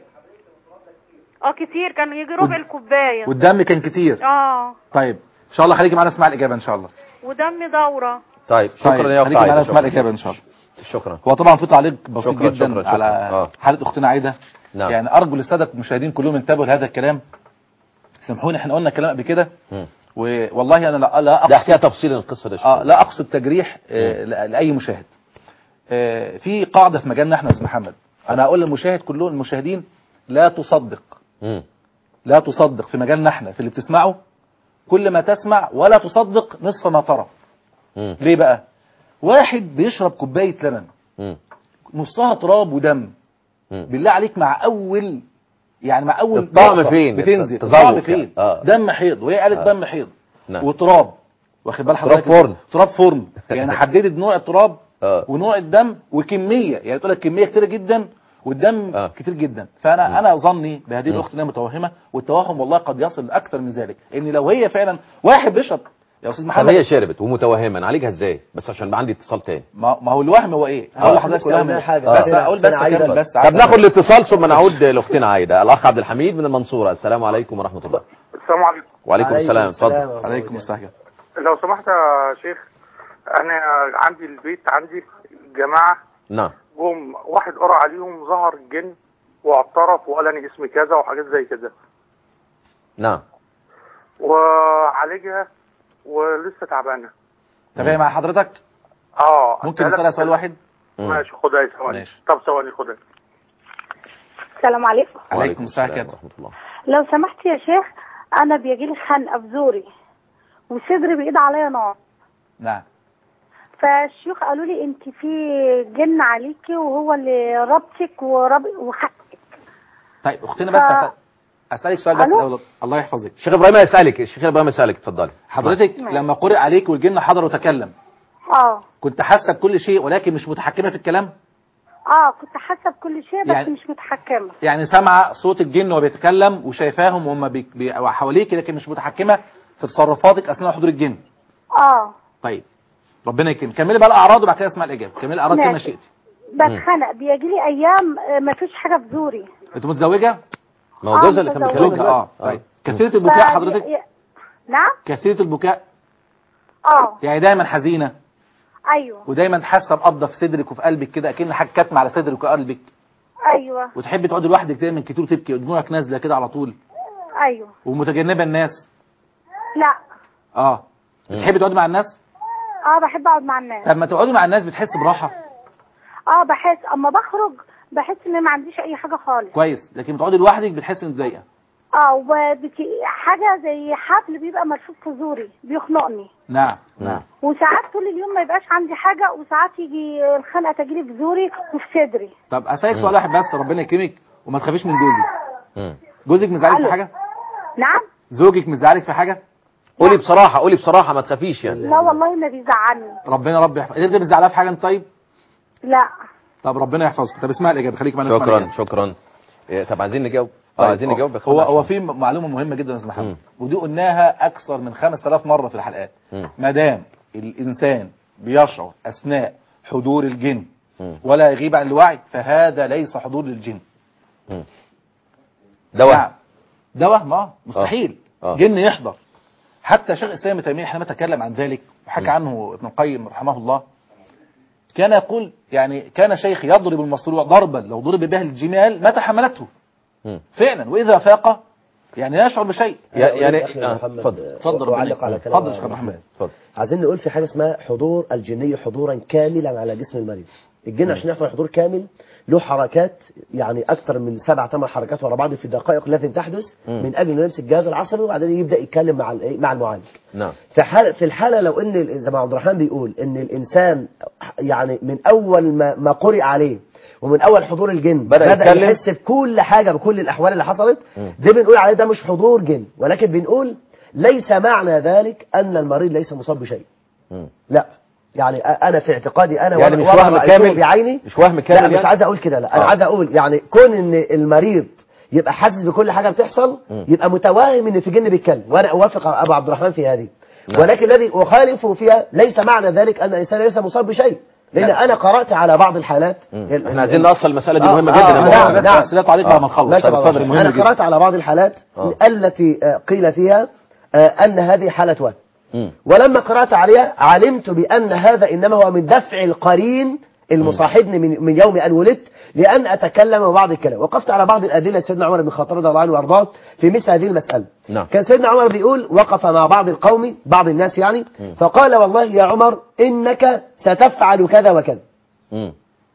اه كتير كان يجي ربع الكوباية والدم كان كتير اه طيب ان شاء الله خليكي معانا اسمع الاجابه ان شاء الله ودم دورة طيب شكرا طيب، يا اخت خليكي معانا عايده اسمع شكرا الاجابه ان شاء الله شكرا هو طبعا في تعليق بسيط شكرا، جدا شكرا، شكرا. على آه. حاله اختنا عايده نعم. يعني ارجو للساده المشاهدين كلهم ينتبهوا لهذا الكلام سامحوني احنا قلنا الكلام قبل كده مم. والله انا لا, لا ده اقصد احكيها تفصيل القصه دي اه لا اقصد تجريح آه ل- لاي مشاهد آه في قاعده في مجالنا احنا يا استاذ محمد انا هقول للمشاهد كلهم المشاهدين لا تصدق مم. لا تصدق في مجالنا احنا في اللي بتسمعه كل ما تسمع ولا تصدق نصف ما ترى مم. ليه بقى واحد بيشرب كوبايه لبن مم. نصها تراب ودم مم. بالله عليك مع اول يعني مع اول الطعم نقطة فين؟ بتنزل التذوق الطعم يعني. فين آه. دم حيض وهي قالت آه. دم حيض نعم. وتراب واخد بال تراب حضرتك فرن. تراب فرن يعني حددت نوع التراب آه. ونوع الدم وكميه يعني تقول لك كميه كتيره جدا والدم آه. كتير جدا فانا انا ظني بهذه الاخت انها متوهمه والتوهم والله قد يصل لاكثر من ذلك ان لو هي فعلا واحد بيشرب يا استاذ طب محمد هي شربت ومتوهمه نعالجها ازاي بس عشان يبقى عندي اتصال تاني ما ما هو الوهم هو ايه؟ آه. هقول لحضرتك قلنا الوهم إيه؟ حاجة. بس آه. اقول بس أنا عايز اكمل بس. بس طب ناخد الاتصال ثم نعود لاختنا عايده الاخ عبد الحميد من المنصوره السلام عليكم ورحمه الله السلام عليكم وعليكم السلام اتفضل ورحمة عليكم الله. السلام لو سمحت يا شيخ انا عندي البيت عندي جماعه نعم جم واحد قرا عليهم ظهر الجن واعترف وقال انا اسمي كذا وحاجات زي كده نعم وعالجها ولسه تعبانه طب هي مع حضرتك اه ممكن أسألك نسالها سؤال كده؟ واحد؟ مم. ماشي خدها ثواني ماشي. طب ثواني خدها السلام عليكم عليكم السلام ورحمه ورحمه الله لو سمحت يا شيخ انا بيجيلي خنقه في زوري وصدري بيقيد عليا نار نعم فالشيوخ قالوا لي انت في جن عليكي وهو اللي ربطك ورب وخنقك طيب اختنا بس ف- أسأل- اسالك سؤال بس ألو؟ الأول. الله يحفظك الشيخ ابراهيم يسالك الشيخ ابراهيم يسالك اتفضلي حضرتك نعم. لما قرئ عليك والجن حضر وتكلم اه كنت حاسه بكل شيء ولكن مش متحكمه في الكلام اه كنت حاسه بكل شيء بس يعني- مش متحكمه يعني سامعه صوت الجن وهو بيتكلم وشايفاهم وهم بي... بي... حواليك لكن مش متحكمه في تصرفاتك اثناء حضور الجن اه طيب ربنا يكرمك كملي بقى الاعراض وبعد كده اسمع الاجابه كملي الاعراض كما ماشي. شئتي بتخنق بيجيلي ايام ما فيش حاجه في زوري انت متزوجه ما هو آه، جوزها اللي كان متزوجة. بيكلمك اه طيب كثيره البكاء ف- حضرتك ي- نعم كثيره البكاء اه يعني دايما حزينه ايوه ودايما حاسه بقبضه في صدرك وفي قلبك كده اكن حاجه كاتمه على صدرك وقلبك ايوه وتحبي تقعدي لوحدك دايما كتير وتبكي ودموعك نازله كده على طول ايوه ومتجنبه الناس لا اه بتحبي تقعدي مع الناس اه بحب اقعد مع الناس لما تقعدي مع الناس بتحس براحه اه بحس اما بخرج بحس ان ما عنديش اي حاجه خالص كويس لكن بتقعدي لوحدك بتحس انك متضايقه اه وبت... حاجه زي حبل بيبقى مرفوع في زوري بيخنقني نعم نعم وساعات طول اليوم ما يبقاش عندي حاجه وساعات يجي الخنقه تجري في زوري وفي صدري طب اسالك سؤال واحد بس ربنا يكرمك وما تخافيش من جوزك مم. جوزك مزعلك في ألو. حاجه نعم زوجك مزعلك في حاجه قولي بصراحه قولي بصراحه ما تخافيش يعني لا والله ما بيزعلني ربنا رب يحفظ انت مزعلها في حاجه انت طيب لا طب ربنا يحفظك طب اسمع الاجابه خليك معانا اسمع شكرا الإجابة. شكرا إيه، طب عايزين نجاوب اه طيب، عايزين هو- نجاوب يا هو أخوانا هو عشان- في معلومه مهمه جدا يا استاذ محمد مم. ودي قلناها اكثر من 5000 مره في الحلقات مم. ما دام الانسان بيشعر اثناء حضور الجن مم. ولا يغيب عن الوعي فهذا ليس حضور للجن مم. دواء نعم. دواء ما مستحيل آه. جن يحضر حتى شيخ الاسلام ابن تيميه حينما تكلم عن ذلك وحكى عنه ابن القيم رحمه الله كان يقول يعني كان شيخ يضرب المصروع ضربا لو ضرب به الجمال ما تحملته مم. فعلا واذا فاق يعني لا يشعر بشيء يا- يعني أخي آه، محمد، اتفضل اتفضل ربنا أعلق على يكرمك. كلام اتفضل يا شيخ عبد الرحمن اتفضل عايزين نقول في حاجة اسمها حضور الجني حضورا كاملا على جسم المريض الجن عشان يحضر حضور كامل له حركات يعني اكثر من سبع ثمان حركات ورا بعض في دقائق لازم تحدث مم. من اجل انه يمسك الجهاز العصبي وبعدين يبدا يتكلم مع الإيه؟ مع المعالج نعم في حال في الحاله لو ان ال- زي ما عبد الرحمن بيقول ان الانسان يعني من اول ما, ما قرئ عليه ومن اول حضور الجن بدأ بدا يتكلم. يحس بكل حاجه بكل الاحوال اللي حصلت مم. ده بنقول عليه ده مش حضور جن ولكن بنقول ليس معنى ذلك ان المريض ليس مصاب بشيء مم. لا يعني أ- انا في اعتقادي انا يعني وأنا- مش وأنا وهم رأيته كامل؟ بعيني مش وهم كامل لا مش يعني؟ عايز اقول كده لا انا آه. عايز اقول يعني كون ان المريض يبقى حاسس بكل حاجه بتحصل مم. يبقى متوهم ان في جن بيتكلم وانا اوافق ابو عبد الرحمن في هذه نعم. ولكن الذي اخالفه فيها ليس معنى ذلك ان الانسان ليس مصاب بشيء لان لا. انا قرات على بعض الحالات مم. ال- احنا ال- عايزين نوصل المسألة دي آه، مهمة آه، جدا يا نعم، مولانا. بس نعم. بس لا تعليق بعد ما نخلص ماشي يا طيب، أبو عبد اتفضل، الرحمن. مهم انا جدا. قرات على بعض الحالات آه. التي آه، قيل فيها آه، ان هذه حاله وهم مم. ولما قرأت عليها علمت بأن هذا إنما هو من دفع القرين المصاحبني من, من يوم أن ولدت لأن أتكلم بعض الكلام وقفت على بعض الأدلة سيدنا عمر بن الخطاب رضي الله عنه وأرضاه في مثل هذه المسألة نعم. كان سيدنا عمر بيقول وقف مع بعض القوم بعض الناس يعني مم. فقال والله يا عمر إنك ستفعل كذا وكذا مم.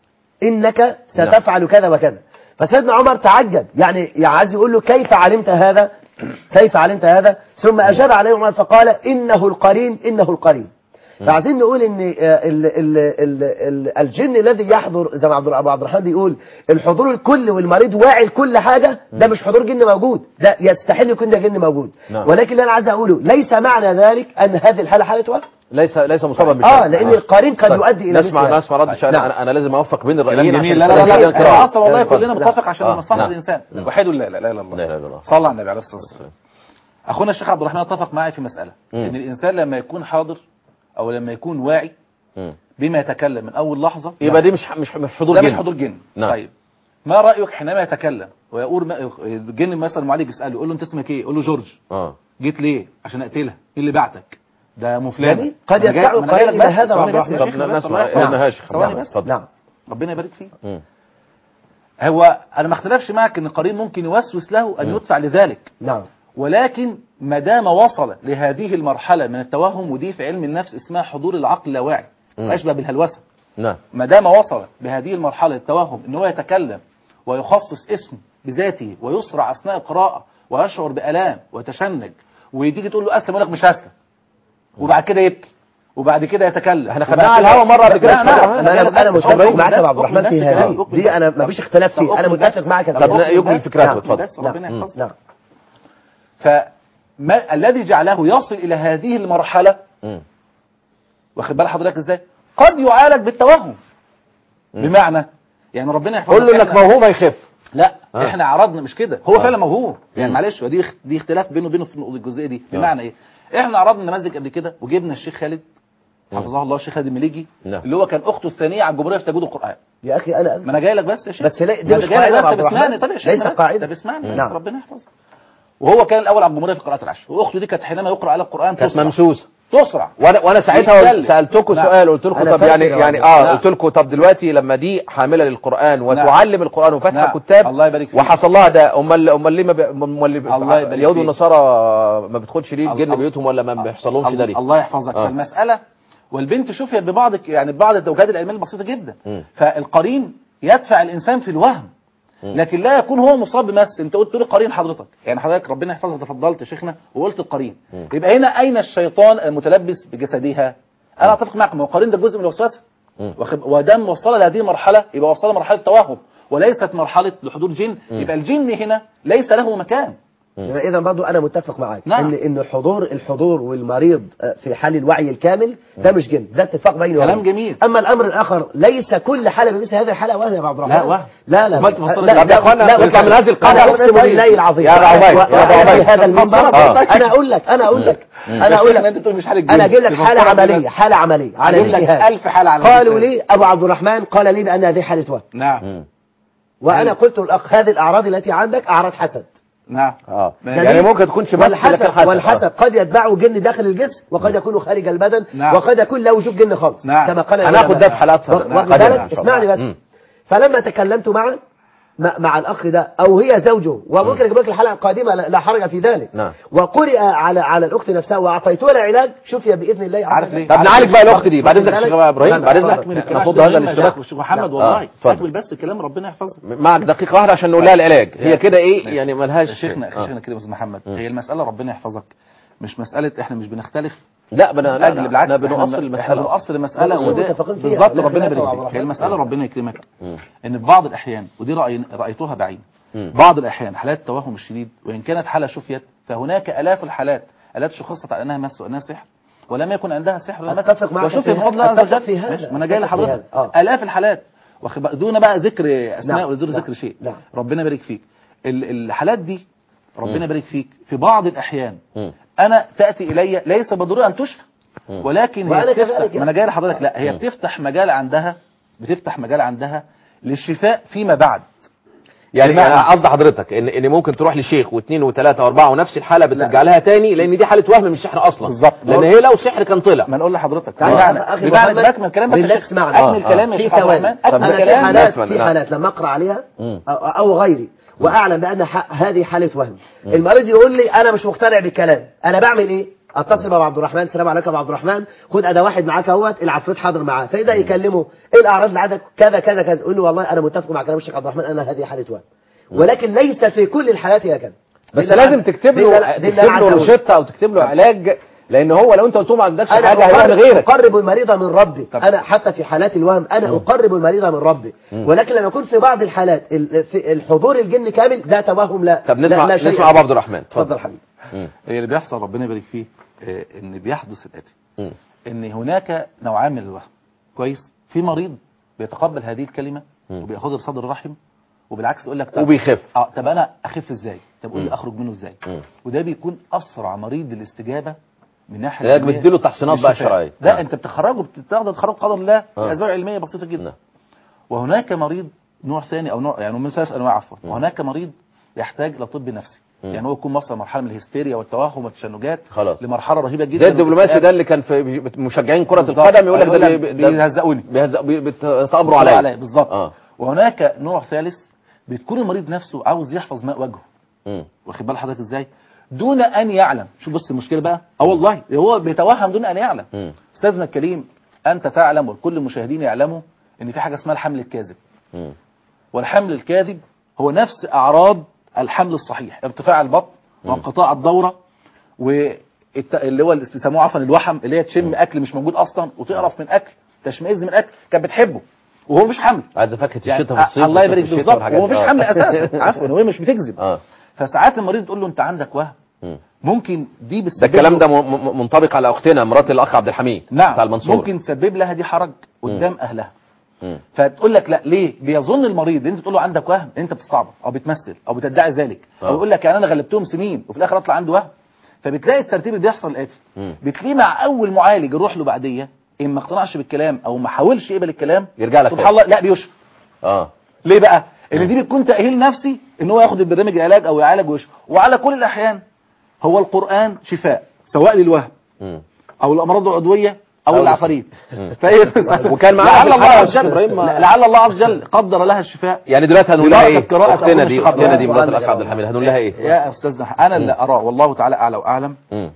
إنك ستفعل كذا وكذا فسيدنا عمر تعجب يعني يعني عايز يقول له كيف علمت هذا كيف علمت هذا ثم أجاب عليه عمر فقال إنه القرين إنه القرين فعايزين نقول ان آه، ال ال ال ال الجن الذي يحضر زي ما عبد ابو عبد الرحمن بيقول الحضور الكلي والمريض واعي لكل حاجه ده مش حضور جن موجود ده يستحيل يكون ده جن موجود نعم. ولكن اللي انا عايز اقوله ليس معنى ذلك ان هذه الحاله حاله وهم ليس ليس مصابا بشيء اه لان القرين قد طيب، يؤدي الى نسمع مثل هذا. نسمع رد شأن نعم. انا انا لازم اوفق بين كلام الرايين جميل عشان لا لا لا السادة لا الكرام. احنا اصلا والله اتفضل. كلنا متفق عشان آه، مصلحه نعم. الانسان نعم. وحيد لا لا اله الا الله لا اله الا الله صلى على النبي عليه الصلاه والسلام اخونا الشيخ عبد الرحمن اتفق معي في مساله مم. ان الانسان لما يكون حاضر او لما يكون واعي مم. بما يتكلم من اول لحظه يبقى دي مش مش مش حضور ده جن مش حضور جن نعم. طيب ما رايك حينما يتكلم ويقول ما- الجن مثلا المعالج يساله يقول له انت اسمك ايه يقول له جورج اه جيت ليه عشان اقتلها مين اللي بعتك ده مفلان جميل. قد يدفعه القرين إلى هذا والله. طب نسمع ابن هاشم ثواني نعم، بس اتفضل. نعم ربنا يبارك فيه مم. هو انا ما اختلفش معك ان القرين ممكن يوسوس له ان مم. يدفع لذلك نعم ولكن ما دام وصل لهذه المرحله من التوهم ودي في علم النفس اسمها حضور العقل اللاواعي مم. اشبه بالهلوسه نعم ما دام وصل بهذه المرحله التوهم ان هو يتكلم ويخصص اسم بذاته ويسرع اثناء القراءه ويشعر بالام ويتشنج وتيجي تقول له اسلم يقول لك مش هسلم وبعد كده يبكي وبعد كده يتكلم احنا وبعد خدناها على كده- الهوا مرة قبل كده لا، لا، اسمها. انا انا, أنا متفق أقول معاك يا بس- عبد الرحمن أقول في بس هذه كده. دي انا ما فيش اختلاف طب فيه انا أقول متفق بس. معاك يا طب عبد طب الرحمن. يكمل فكرته نعم. اتفضل بس ربنا نعم. يحفظك نعم فالذي جعله يصل الى هذه المرحله مم. واخد بال حضرتك ازاي قد يعالج بالتوهم بمعنى يعني ربنا يحفظك قول له انك إحنا- موهوم هيخف لا آه. احنا عرضنا مش كده هو آه. فعلا موهوم يعني مم. معلش ودي اخ- دي اختلاف بينه وبينه في الجزئيه دي آه. بمعنى ايه احنا عرضنا نماذج قبل كده وجبنا الشيخ خالد حفظه الله الشيخ خالد المليجي نعم. اللي هو كان اخته الثانيه على الجمهوريه في تجويد القران يا اخي انا ما انا جاي لك بس يا شيخ بس لا- دي ما مش أنا جاي لك قاعدة بس يا عبد طب اسمعني الرحمن. طب يا شيخ ليس أنا بس- قاعدة. طب اسمعني بس نعم. ربنا يحفظك وهو كان الاول على الجمهوريه في قراءه العشر واخته دي كانت حينما يقرا على القران كانت تسرع ممسوسه تسرع وانا وانا ساعتها يتكلم. سالتكم نعم. سؤال قلت لكم أنا طب فاكر يعني يا يعني عبد اه نعم. قلت لكم طب دلوقتي لما دي حامله للقران وتعلم القران وفاتحه نعم. كتاب الله يبارك فيك. وحصل لها ده امال امال ليه ما بي... امال ليه الله يبارك اليهود فيك. والنصارى ما بيدخلش ليه الجن الله- بيوتهم ولا ما بيحصلهمش ده ليه؟ الله يحفظك آه. فالمساله والبنت شفيت ببعض يعني ببعض التوجيهات العلميه البسيطه جدا مم. فالقرين يدفع الانسان في الوهم لكن لا يكون هو مصاب بمس انت قلت لي قرين حضرتك يعني حضرتك ربنا يحفظك تفضلت يا شيخنا وقلت القرين يبقى هنا اين الشيطان المتلبس بجسدها انا اتفق معك ما هو القرين ده جزء من الوسوسه مم. واخد- وده موصله لهذه المرحله يبقى وصلها مرحله توهم وليست مرحله لحضور جن يبقى الجن هنا ليس له مكان اذا برضو انا متفق معاك نعم. ان ان الحضور الحضور والمريض آه، في حال الوعي الكامل ده مش جن ده اتفاق بيني كلام وبينك. جميل. اما الامر الاخر ليس كل حاله بمثل هذه الحاله وهم يا عبد الرحمن لا، وهم. لا لا أمال تفسرها لا إزاي؟ طب يا اخوانا لا، نطلع من هذه القاعده انا اقسم بالله العظيم يا أبو عبيد، و- يا أبو وأنا عبيد. في هذا المنبر آه. انا اقول لك انا اقول لك انا اقول شيخنا انت لك بتقول مش حالة انا جن. اجيب لك حاله تفكرها عمليه بجد. حاله عمليه على أجيب لك مثل هذا. ألف حالة على قالوا مثل لي ابو عبد الرحمن قال لي بان هذه حاله وهم نعم وانا قلت للاخ هذه الاعراض التي عندك اعراض حسد نعم اه جميل. يعني ممكن تكون شباب والحسد والحسد قد يتبعه جن داخل الجسم وقد يكون خارج البدن نعم. وقد يكون لا وجود جن خالص نعم. كما قال هناخد العلماء. ده في حالات واخد قادمة بالك إن شاء الله. اسمعني بس مم. فلما تكلمت معه مع مع الاخ ده او هي زوجه وممكن اجيب لك الحلقه القادمه لا لا حرج في ذلك نعم. وقرئ على على الاخت نفسها واعطيتها العلاج شوفي باذن الله عز عارف وجل. ليه؟ طب نعالج بقى الاخت دي بعد اذنك يا اتفضل. شيخ ابراهيم بعد اتفضل. اذنك أكمل ناخد الكلام هذا عشان الاشتراك شيخ محمد آه، والله اتفضل. اكمل بس الكلام ربنا يحفظك معك دقيقه واحده عشان نقول لها العلاج هي كده ايه يعني يا ملهاش شيخنا آه. شيخنا كده يا استاذ محمد هي المساله ربنا يحفظك مش مساله احنا مش بنختلف لا بنا لا اجل لا بالعكس احنا احنا بنؤصل احنا المساله بنؤصل المساله بنؤصل وده متفقين فيها. بالظبط لا ربنا خلاف يبارك ولا فيك هي خلاف. المساله ربنا يكرمك مم. ان في بعض الاحيان ودي رأي رايتها بعين مم. بعض الاحيان حالات التوهم الشديد وان كانت حاله شفيت فهناك الاف الحالات التي شخصت على انها مس وانها سحر ولم يكن عندها سحر ولا مس أتفق معك وشفي في بفضل هذا. الله عز أتفق وجل في هذا. ماشي، ما انا جاي أتفق في لحضرتك هذا. آه. الاف الحالات واخد بالك- دون بقى ذكر اسماء نعم. ولا دون نعم. ذكر شيء نعم. ربنا يبارك فيك ال- الحالات دي ربنا يبارك فيك في بعض الاحيان مم. انا تاتي الي ليس بالضروره ان تشفى ولكن وأنا هي بتفتح كذلك ما انا جاي لحضرتك لا هي بتفتح مجال عندها بتفتح مجال عندها للشفاء فيما بعد يعني بمعنى- انا قصد حضرتك ان ان ممكن تروح لشيخ واثنين وثلاثه واربعه ونفس الحاله بترجع لها تاني لان دي حاله وهم مش سحر اصلا بالظبط. لان هي لو سحر كان طلع ما نقول لحضرتك تعالى بمعنى يا أخي بمعنى محمد، بكمل كلام بس يا ريلاكس شيخ. معنا. اكمل آه، كلام يا في شيخ عبد ثواني الرحمن طب اكمل انا في كلام حالات نسمع، في نعم. حالات لما اقرا عليها مم. أو- او غيري واعلم بان ح- هذه حاله وهم المريض يقول لي انا مش مقتنع بالكلام انا بعمل ايه اتصل بابو عبد الرحمن السلام عليكم يا ابو عبد الرحمن خد اداه واحد معاك اهوت العفريت حاضر معاه فاذا يكلمه ايه الاعراض اللي عندك كذا كذا كذا يقول له والله انا متفق مع كلام الشيخ عبد الرحمن انا هذه حاله وهم ولكن ليس في كل الحالات هي كده بس دي اللي لازم أنا- تكتب دي له اللي- دي اللي تكتب أنا له عايز أقوله. روشته او تكتب له علاج لان هو لو انت قلت له ما عندكش انا حاجه هيروح أقرب, لغيرك اقرب المريض من ربي انا حتى في حالات الوهم انا اقرب المريض من ربي ولكن لما يكون في بعض الحالات ال- في الحضور الجن كامل ده توهم لا طب لا- نسمع لا شيء. نسمع ابو عبد الرحمن اتفضل حبيبي مم. هي اللي بيحصل ربنا يبارك فيه آه، ان بيحدث الاتي مم. ان هناك نوعان من الوهم كويس في مريض بيتقبل هذه الكلمه مم. وبياخدها بصدر رحم وبالعكس يقول لك طب وبيخف اه طب انا اخف ازاي طب قول مم. لي اخرج منه ازاي مم. وده بيكون اسرع مريض للاستجابه من ناحيه لذلك علمية بتديله تحصينات بقى للشفاء. شرعية. لا نعم. انت بتخرجه بتاخده تخرج قدر الله آه. لاسباب علميه بسيطه جدا نعم. وهناك مريض نوع ثاني او نوع يعني من ثلاث انواع عفوا وهناك مريض يحتاج الى طب نفسي مم. يعني هو يكون وصل مرحله من الهستيريا والتوهم والتشنجات خلاص. لمرحله رهيبه جدا زي الدبلوماسي ده اللي كان في مشجعين كره بالظبط. القدم يقول لك ده يقول بي- لك ده- بيهزقوني. بيهزق بي- بتأمروا عليا بالظبط اه وهناك نوع ثالث بتكون المريض نفسه عاوز يحفظ ماء وجهه مم. واخد بال حضرتك ازاي دون ان يعلم شوف بص المشكله بقى اه والله هو بيتوهم دون ان يعلم مم. استاذنا الكريم انت تعلم وكل المشاهدين يعلموا ان في حاجه اسمها الحمل الكاذب مم. والحمل الكاذب هو نفس اعراض الحمل الصحيح ارتفاع البطن وانقطاع الدوره والت... اللي هو اللي بيسموه عفوا الوحم اللي هي تشم اكل مش موجود اصلا وتقرف من اكل تشمئز من اكل كانت بتحبه وهو مش حمل عايز فاكهه يعني الشتاء في الصيف الله وصيف يبارك الشتاء بالظبط والحاجات هو دي. مش آه. حمل اساسا عفوا هو مش بتكذب اه فساعات المريض تقول له انت عندك وهم مم. ممكن دي ده بتسبب الكلام له- ده م- م- منطبق على اختنا مرات الاخ عبد الحميد بتاع نعم المنصورة ممكن تسبب لها دي حرج قدام اهلها مم. فتقول لك لا ليه بيظن المريض انت تقول له عندك وهم انت بتستعبط او بتمثل او بتدعي ذلك آه. او يقول لك يعني انا غلبتهم سنين وفي الاخر اطلع عنده وهم فبتلاقي الترتيب اللي بيحصل الاتي مم. بتلاقيه مع اول معالج يروح له بعديه ان ما اقتنعش بالكلام او ما حاولش يقبل الكلام يرجع لك سبحان الله لا بيشفى اه ليه بقى؟ ان دي بتكون تاهيل نفسي ان هو ياخد البرنامج العلاج او يعالج ويشفى وعلى كل الاحيان هو القران شفاء سواء للوهم مم. او الامراض العضويه او أو العفاريت مم. فهي وكان معانا لعل في الله الحلقة عز وجل إبراهيم ما- لعل الله عز وجل قدر لها الشفاء يعني دلوقتي هنقول لها ايه ببركة قراءة اختنا أخونا دي الشيخ عبد اختنا دي الله. مرات الاخ عبد الحميد هنقول لها ايه يا استاذنا انا اللي اراه والله تعالى اعلى واعلم مم.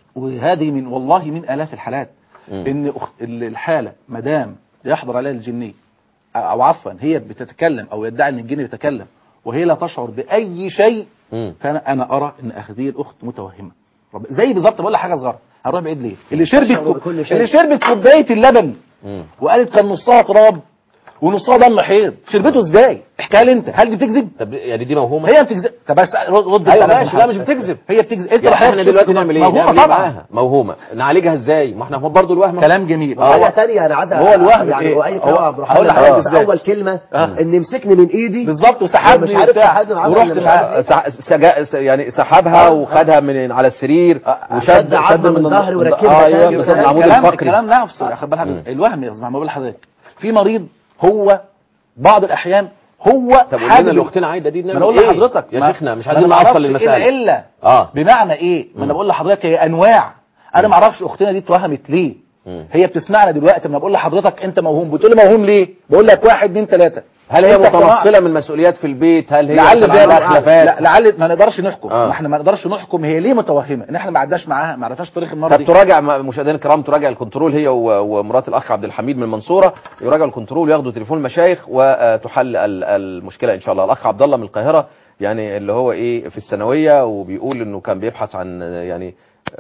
وهذه من والله من الاف الحالات مم. ان أخ- ال- الحاله ما دام يحضر عليها الجني او عفوا هي بتتكلم او يدعي ان الجن بيتكلم وهي لا تشعر باي شيء مم. فانا انا ارى ان هذه الاخت متوهمه رب- زي بالظبط بقول لك حاجه صغيره هنروح بعيد ليه اللي شربت تشعر كوب... بكل شيء. اللي شربت كوبايه اللبن مم. وقالت كان نصها تراب ونصها دم حيض شربته ازاي احكيها لي انت هل دي بتكذب طب يعني دي موهومه هي بتكذب طب بس رد رد ايوه الكلام ماشي ده. لا مش بتكذب هي بتكذب انت يعني رايح احنا دلوقتي نعمل ايه؟ موهومه نعمل ايه طبعا معاها؟ موهومه نعالجها ازاي؟ ما احنا برضه الوهم كلام جميل حاجة هو تانية أنا عايز هو الوهم يعني إيه؟ وأي هو- كلام عبد الرحمن هقول لحضرتك بس إزاي. أول كلمة آه. إن مسكني من إيدي بالظبط وسحبني مش عارف وبتاع. سحبني معاه ورحت ولا مش مش عارف عارف إيه. سع- سجا س- يعني سحبها وخدها من على السرير شد عظمة من ظهري وركبها آه، ايوه تاني بالظبط وكلام- العمود الكلام الفقري الكلام نفسه خد بالك الوهم يا استاذ ما بقول لحضرتك في مريض هو بعض الاحيان هو طب قول حابب- لنا الاختنا عايده دي ما نعمل انا بقول ايه؟ لحضرتك يا ما- شيخنا مش ما عايزين أنا ما نوصل أعرفش للمساله الا الا اه بمعنى ايه ما انا بقول لحضرتك هي انواع انا ما اعرفش اختنا دي اتوهمت ليه مم. هي بتسمعنا دلوقتي لما بقول لحضرتك انت موهوم بتقول لي موهوم ليه بقول لك واحد اتنين ثلاثه هل هي أنت اقتنعت؟ متنصله من مسؤوليات في البيت هل هي لعل مثلاً ده عندها لعل, خلافات لا لعل ما نقدرش نحكم آه. ما احنا ما نقدرش نحكم هي ليه متوهمه ان احنا ما عداش معاها ما عرفناش تاريخ المره طب دي تراجع م- مشاهدينا الكرام تراجع الكنترول هي و- ومرات الاخ عبد الحميد من المنصوره يراجعوا الكنترول ياخدوا تليفون المشايخ وتحل ال- المشكله ان شاء الله الاخ عبد الله من القاهره يعني اللي هو ايه في الثانويه وبيقول انه كان بيبحث عن يعني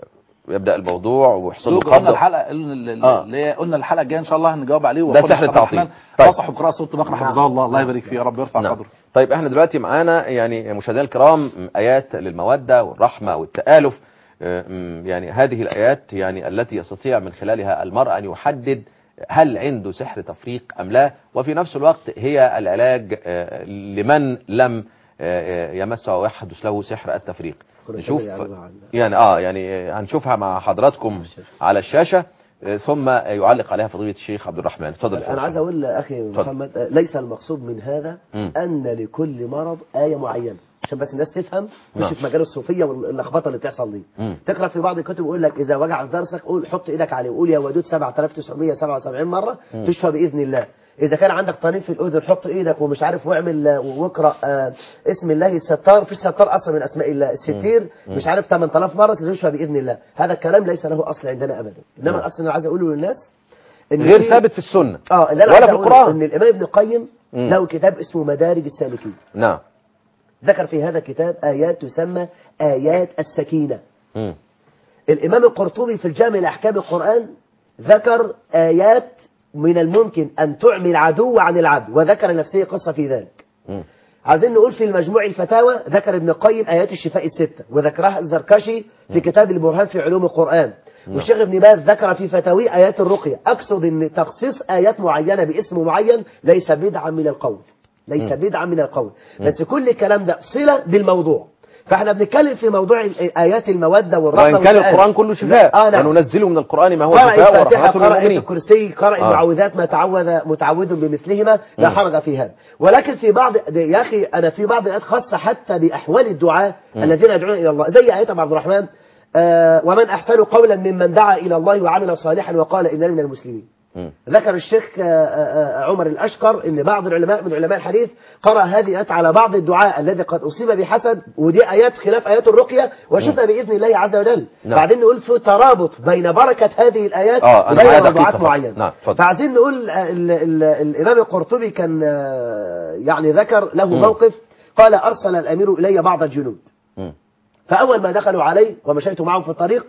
يبدا الموضوع ويحصل له قلنا قبضه الحلقه قلنا ال- ال- آه. اللي هي قلنا الحلقه الجايه ان شاء الله هنجاوب عليه ده وأخونا سحر عبد التعطيل. الرحمن طيب. نصح بقراءه سوره بقره حفظها الله الله يبارك فيه يا رب يرفع نعم. قدره طيب احنا دلوقتي معانا يعني مشاهدينا الكرام ايات للموده والرحمه والتالف اه، م، يعني هذه الايات يعني التي يستطيع من خلالها المرء ان يحدد هل عنده سحر تفريق ام لا وفي نفس الوقت هي العلاج اه، لمن لم اه، يمس او يحدث له سحر التفريق كنا نشوف كمان يعلمها عن- يعني اه يعني هنشوفها مع حضراتكم على الشاشه اه، ثم يعلق عليها فضيله الشيخ عبد الرحمن اتفضل يا انا شيخ. عايز اقول لاخي اتفضل. محمد آه، ليس المقصود من هذا مم. ان لكل مرض ايه معينه عشان بس الناس تفهم نعم. مش في مجال الصوفيه واللخبطه اللي بتحصل دي مم. تقرا في بعض الكتب يقول لك اذا وجع ضرسك قول حط ايدك عليه قول يا ودود 7977 مره مم. تشفى باذن الله اذا كان عندك طنين في الاذن حط ايدك ومش عارف واعمل آه، واقرا آه، اسم الله الستار في الستار اصلا من اسماء الله الستير مم. مش عارف 8000 مره تشفى باذن الله هذا الكلام ليس له اصل عندنا ابدا انما نعم. الاصل اللي انا عايز اقوله للناس إن غير في- ثابت في السنه اه اللي انا ولا عايز في أقوله القرآن. ان الامام ابن القيم مم. له كتاب اسمه مدارج السالكين نعم ذكر في هذا الكتاب ايات تسمى ايات السكينه مم. الامام القرطبي في الجامع لاحكام القران ذكر ايات من الممكن ان تعمي العدو عن العبد وذكر نفسه قصه في ذلك مم. عايزين نقول في المجموع الفتاوى ذكر ابن القيم ايات الشفاء السته وذكرها الزركشي في كتاب البرهان في علوم القران والشيخ ابن باز ذكر في فتاويه ايات الرقيه اقصد ان تخصيص ايات معينه باسم معين ليس بدعا من القول ليس مم. بدعا من القول بس كل الكلام ده صله بالموضوع فاحنا بنتكلم في موضوع ال- ايات الموده والرحمه وإن كان والسؤال. القرآن كله شفاء اه نعم وننزله من القرآن ما هو قرأ شفاء الفاتحة ورحمة قرأ آية للمؤمنين الكرسي قرأ آه. المعوذات ما تعوذ متعوذ بمثلهما لا مم. حرج في هذا ولكن في بعض يا أخي أنا في بعض الآيات خاصة حتى بأحوال الدعاء مم. الذين يدعون إلى الله زي آية عبد الرحمن آه ومن أحسن قولا ممن دعا إلى الله وعمل صالحا وقال إنني من المسلمين مم. ذكر الشيخ آه، آه، آه، عمر الأشقر أن بعض العلماء من علماء الحديث قرأ هذه الآيات على بعض الدعاء الذي قد أصيب بحسد ودي آيات خلاف آيات الرقية وشفى بإذن الله عز وجل نعم. بعدين نقول في ترابط بين بركة هذه الآيات آه، أنا وبين معايا موضوعات دقيقة فقط. معينة نعم، اتفضل. فعايزين نقول آه، ال ال الإمام القرطبي كان آه، يعني ذكر له مم. موقف قال أرسل الأمير إلي بعض الجنود مم. فأول ما دخلوا علي ومشيت معهم في الطريق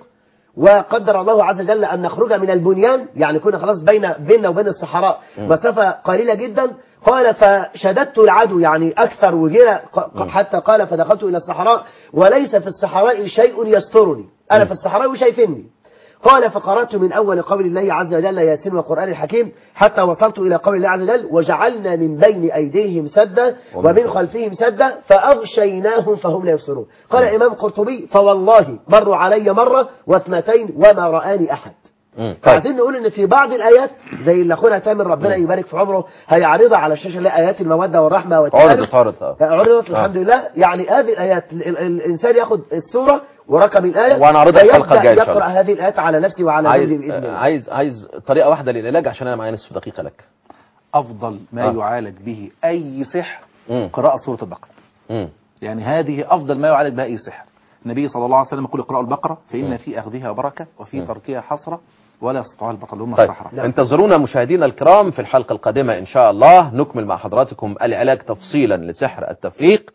وقدر الله عز وجل أن نخرج من البنيان يعني كنا خلاص بين بيننا وبين الصحراء مم. مسافة قليلة جدا قال فشددت العدو يعني أكثر وجينا ق- حتى قال فدخلت إلى الصحراء وليس في الصحراء شيء يسترني أنا في الصحراء وشايفني قال فقرأت من أول قول الله عز وجل ياسين والقرآن الحكيم حتى وصلت إلى قول الله عز وجل وجعلنا من بين أيديهم سدا ومن ومن خلفهم سدا فأغشيناهم فهم لا يبصرون قال إمام قرطبي فوالله مروا علي مرة واثنتين وما رآني أحد مم. طيب فعايزين نقول ان في بعض الايات زي اللي اخونا تامر ربنا يبارك في عمره هيعرضها على الشاشه اللي هي ايات الموده والرحمه والتآلف عرضت عرضت آه. عرضت آه. الحمد لله يعني هذه الايات ال- ال- الانسان ياخد السوره ورقم الايه وهنعرضها الحلقة ويبدأ الجاية إن شاء يقرا الله. هذه الايات على نفسه وعلى عايز غيره باذن الله عايز عايز طريقة واحدة للعلاج عشان أنا معايا نصف دقيقة لك افضل ما آه. يعالج به اي سحر مم. قراءه سوره البقره مم. يعني هذه افضل ما يعالج بها اي سحر النبي صلى الله عليه وسلم يقول اقرأوا البقره مم. فان في اخذها بركه وفي مم. تركها حسره ولا يستطيعها البطل اللي هم طيب السحره انتظرونا مشاهدينا الكرام في الحلقة القادمة إن شاء الله نكمل مع حضراتكم العلاج تفصيلا لسحر التفريق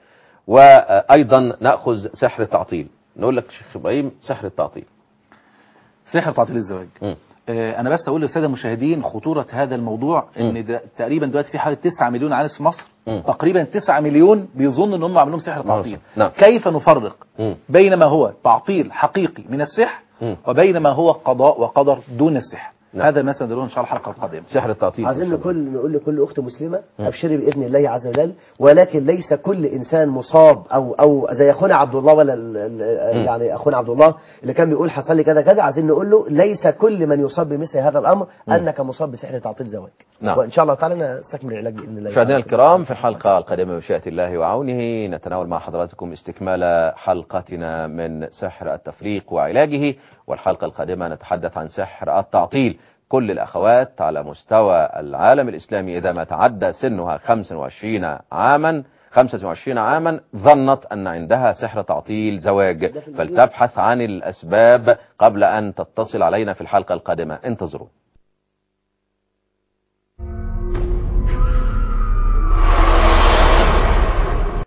وأيضا نأخذ سحر التعطيل نقول لك شيخ إبراهيم سحر التعطيل سحر تعطيل الزواج مم. آه، انا بس اقول للساده المشاهدين خطوره هذا الموضوع مم. ان ده تقريبا دلوقتي في حوالي 9 مليون عانس في مصر مم. تقريبا 9 مليون بيظن ان هم عاملين سحر تعطيل نعم. كيف نفرق مم. بين ما هو تعطيل حقيقي من السحر مم. وبين ما هو قضاء وقدر دون السحر نعم. هذا ما سندرون ان شاء الله الحلقه القادمه سحر التعطيل عايزين إن شاء الله. نقول نقول لكل اخت مسلمه ابشري باذن الله عز وجل ولكن ليس كل انسان مصاب او او زي اخونا عبد الله ولا ال- ال- مم. يعني اخونا عبد الله اللي كان بيقول حصل لي كذا كذا عايزين نقول له ليس كل من يصاب بمثل هذا الامر انك مصاب بسحر تعطيل زواج نعم. وان شاء الله تعالى نستكمل العلاج باذن الله مشاهدينا الكرام في الحلقة القادمة بمشيئة الله وعونه نتناول مع حضراتكم استكمال حلقتنا من سحر التفريق وعلاجه والحلقة القادمة نتحدث عن سحر التعطيل كل الأخوات على مستوى العالم الإسلامي إذا ما تعدى سنها 25 عاما 25 عاما ظنت أن عندها سحر تعطيل زواج فلتبحث عن الأسباب قبل أن تتصل علينا في الحلقة القادمة انتظروا